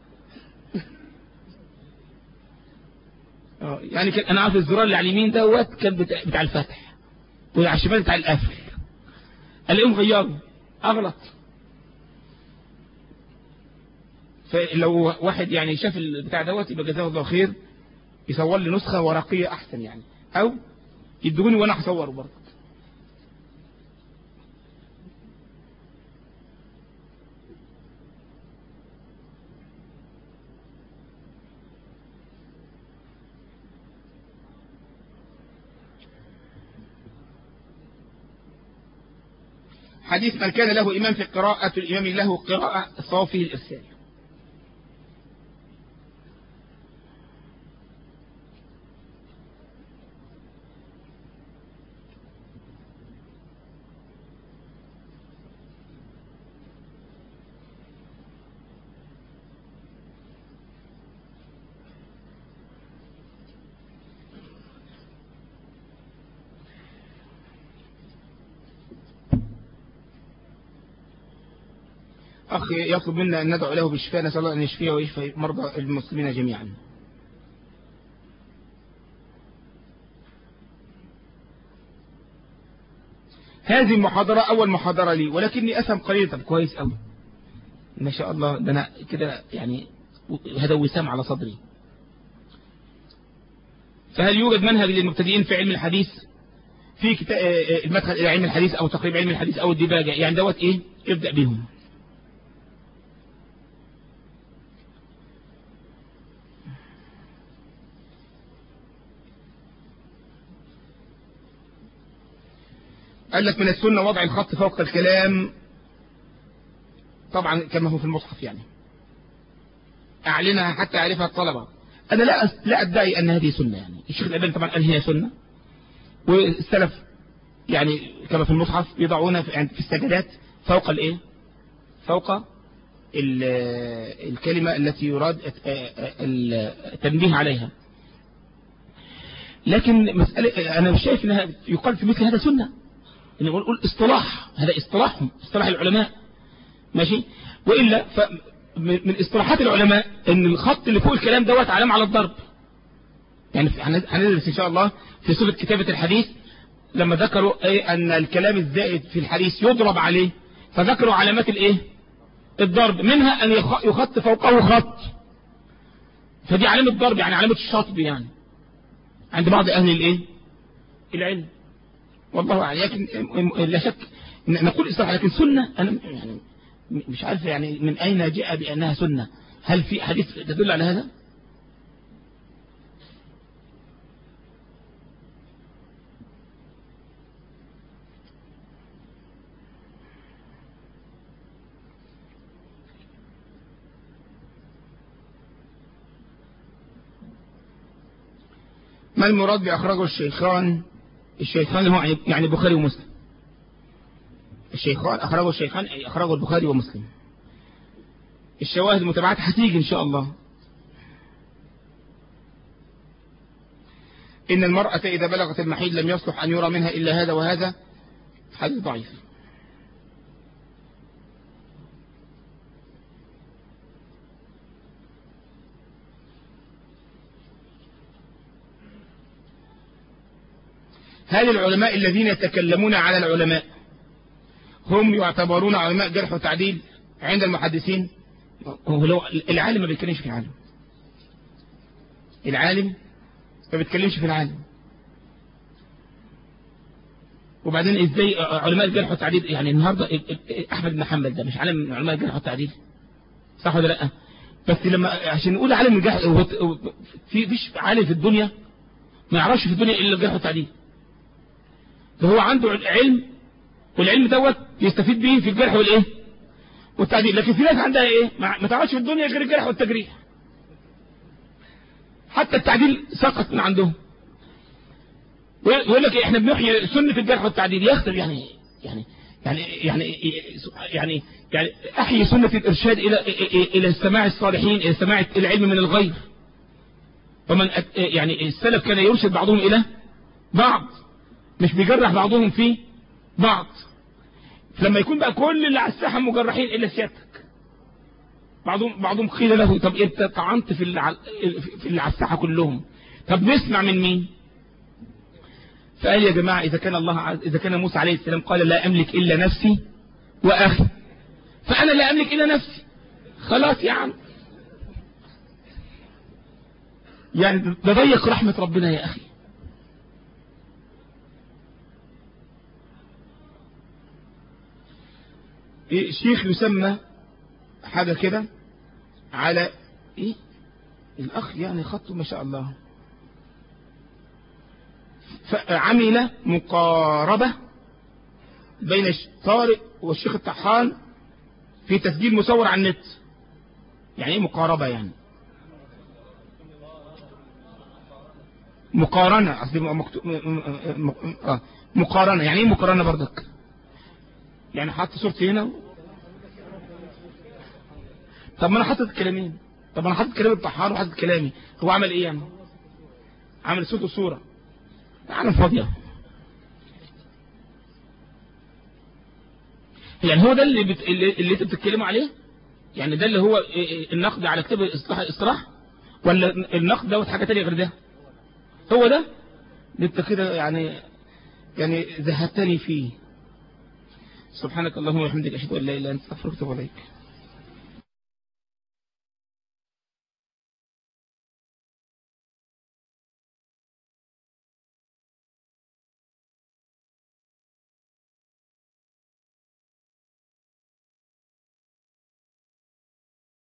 [SPEAKER 2] يعني كان انا عارف الزرار اللي على اليمين دوت كان بتاع, بتاع الفتح وعلى الشمال بتاع القفل الاقيهم غيروا اغلط فلو واحد يعني شاف البتاع دوت يبقى جزاه الله خير يصور لي نسخة ورقية احسن يعني او يدوني وانا هصوره برضه حديث من كان له إمام في قراءة الإمام له قراءة صافي الإرسال أخ يطلب منا أن ندعو له بالشفاء نسأل الله أن يشفيه ويشفي مرضى المسلمين جميعا هذه المحاضرة أول محاضرة لي ولكني أفهم قليلا طب كويس أوي ما شاء الله ده أنا كده يعني هذا وسام على صدري فهل يوجد منهج للمبتدئين في علم الحديث في كتاب المدخل إلى علم الحديث أو تقريب علم الحديث أو الدباجة يعني دوت إيه ابدأ بهم قال لك من السنة وضع الخط فوق الكلام طبعا كما هو في المصحف يعني أعلنها حتى يعرفها الطلبة أنا لا لا أدعي أن هذه سنة يعني الشيخ الألباني طبعا قال هي سنة والسلف يعني كما في المصحف يضعون في, يعني في السجدات فوق الايه فوق الكلمة التي يراد التنبيه عليها لكن مسألة أنا مش شايف أنها يقال في مثل هذا سنة يعني نقول اصطلاح هذا اصطلاحهم اصطلاح العلماء ماشي وإلا من اصطلاحات العلماء ان الخط اللي فوق الكلام دوت علامة على الضرب يعني هندرس ان شاء الله في صفة كتابة الحديث لما ذكروا ايه ان الكلام الزائد في الحديث يضرب عليه فذكروا علامات الايه الضرب منها ان يخط فوقه خط فدي علامة ضرب يعني علامة الشطب يعني عند بعض اهل الايه العلم والله أعلم لكن لا شك نقول إصلاح لكن سنة أنا يعني مش عارف يعني من أين جاء بأنها سنة هل في حديث تدل على هذا ما المراد بأخرجه الشيخان الشيخان هو يعني البخاري ومسلم الشيخان أخرجوا الشيخان أي أخرجوا البخاري ومسلم الشواهد المتابعات هتيجي إن شاء الله إن المرأة إذا بلغت المحيض لم يصلح أن يرى منها إلا هذا وهذا حديث ضعيف هل العلماء الذين يتكلمون على العلماء هم يعتبرون علماء جرح وتعديل عند المحدثين هو لو العالم ما بيتكلمش في العالم العالم ما بيتكلمش في العالم وبعدين ازاي علماء الجرح والتعديل يعني النهارده احمد بن حنبل ده مش عالم من علماء الجرح والتعديل صح ولا لا بس لما عشان نقول عالم الجرح هو في فيش عالم في الدنيا ما يعرفش في الدنيا الا الجرح والتعديل ده هو عنده علم والعلم دوت يستفيد به في الجرح والايه والتعديل لكن في ناس عندها ايه ما ما تعرفش في الدنيا غير الجرح والتجريح حتى التعديل سقط من عندهم ويقول لك إيه احنا بنحيي سنة الجرح والتعديل يختلف يعني يعني يعني يعني يعني يعني احيي سنة الارشاد الى الى سماع الصالحين الى سماع العلم من الغير ومن يعني السلف كان يرشد بعضهم الى بعض مش بيجرح بعضهم في بعض لما يكون بقى كل اللي على الساحه مجرحين الا سيادتك بعضهم بعضهم قيل له طب انت طعنت في اللي على في اللي على الساحه كلهم طب نسمع من مين فقال يا جماعه اذا كان الله عز اذا كان موسى عليه السلام قال لا املك الا نفسي واخي فانا لا املك الا نفسي خلاص يا عم يعني ده ضيق رحمه ربنا يا اخي شيخ يسمى حاجة كده على ايه الاخ يعني خطه ما شاء الله فعمل مقاربة بين طارق والشيخ الطحان في تسجيل مصور على النت يعني ايه مقاربة يعني مقارنة أصلي مكتو... مقارنة يعني ايه مقارنة برضك يعني حط صورتي هنا طب ما انا حاطط كلامين طب انا حاطط كلام الطحان وحاطط كلامي هو عمل ايه يعني عمل صوت وصورة عالم فاضية يعني هو ده اللي بت... اللي انت بتتكلموا عليه يعني ده اللي هو النقد على كتاب الاصلاح الاصلاح ولا النقد دوت حاجه ثانيه غير ده هو ده انت كده يعني يعني زهدتني فيه سبحانك اللهم وبحمدك اشهد ان لا اله الا انت استغفرك واتوب اليك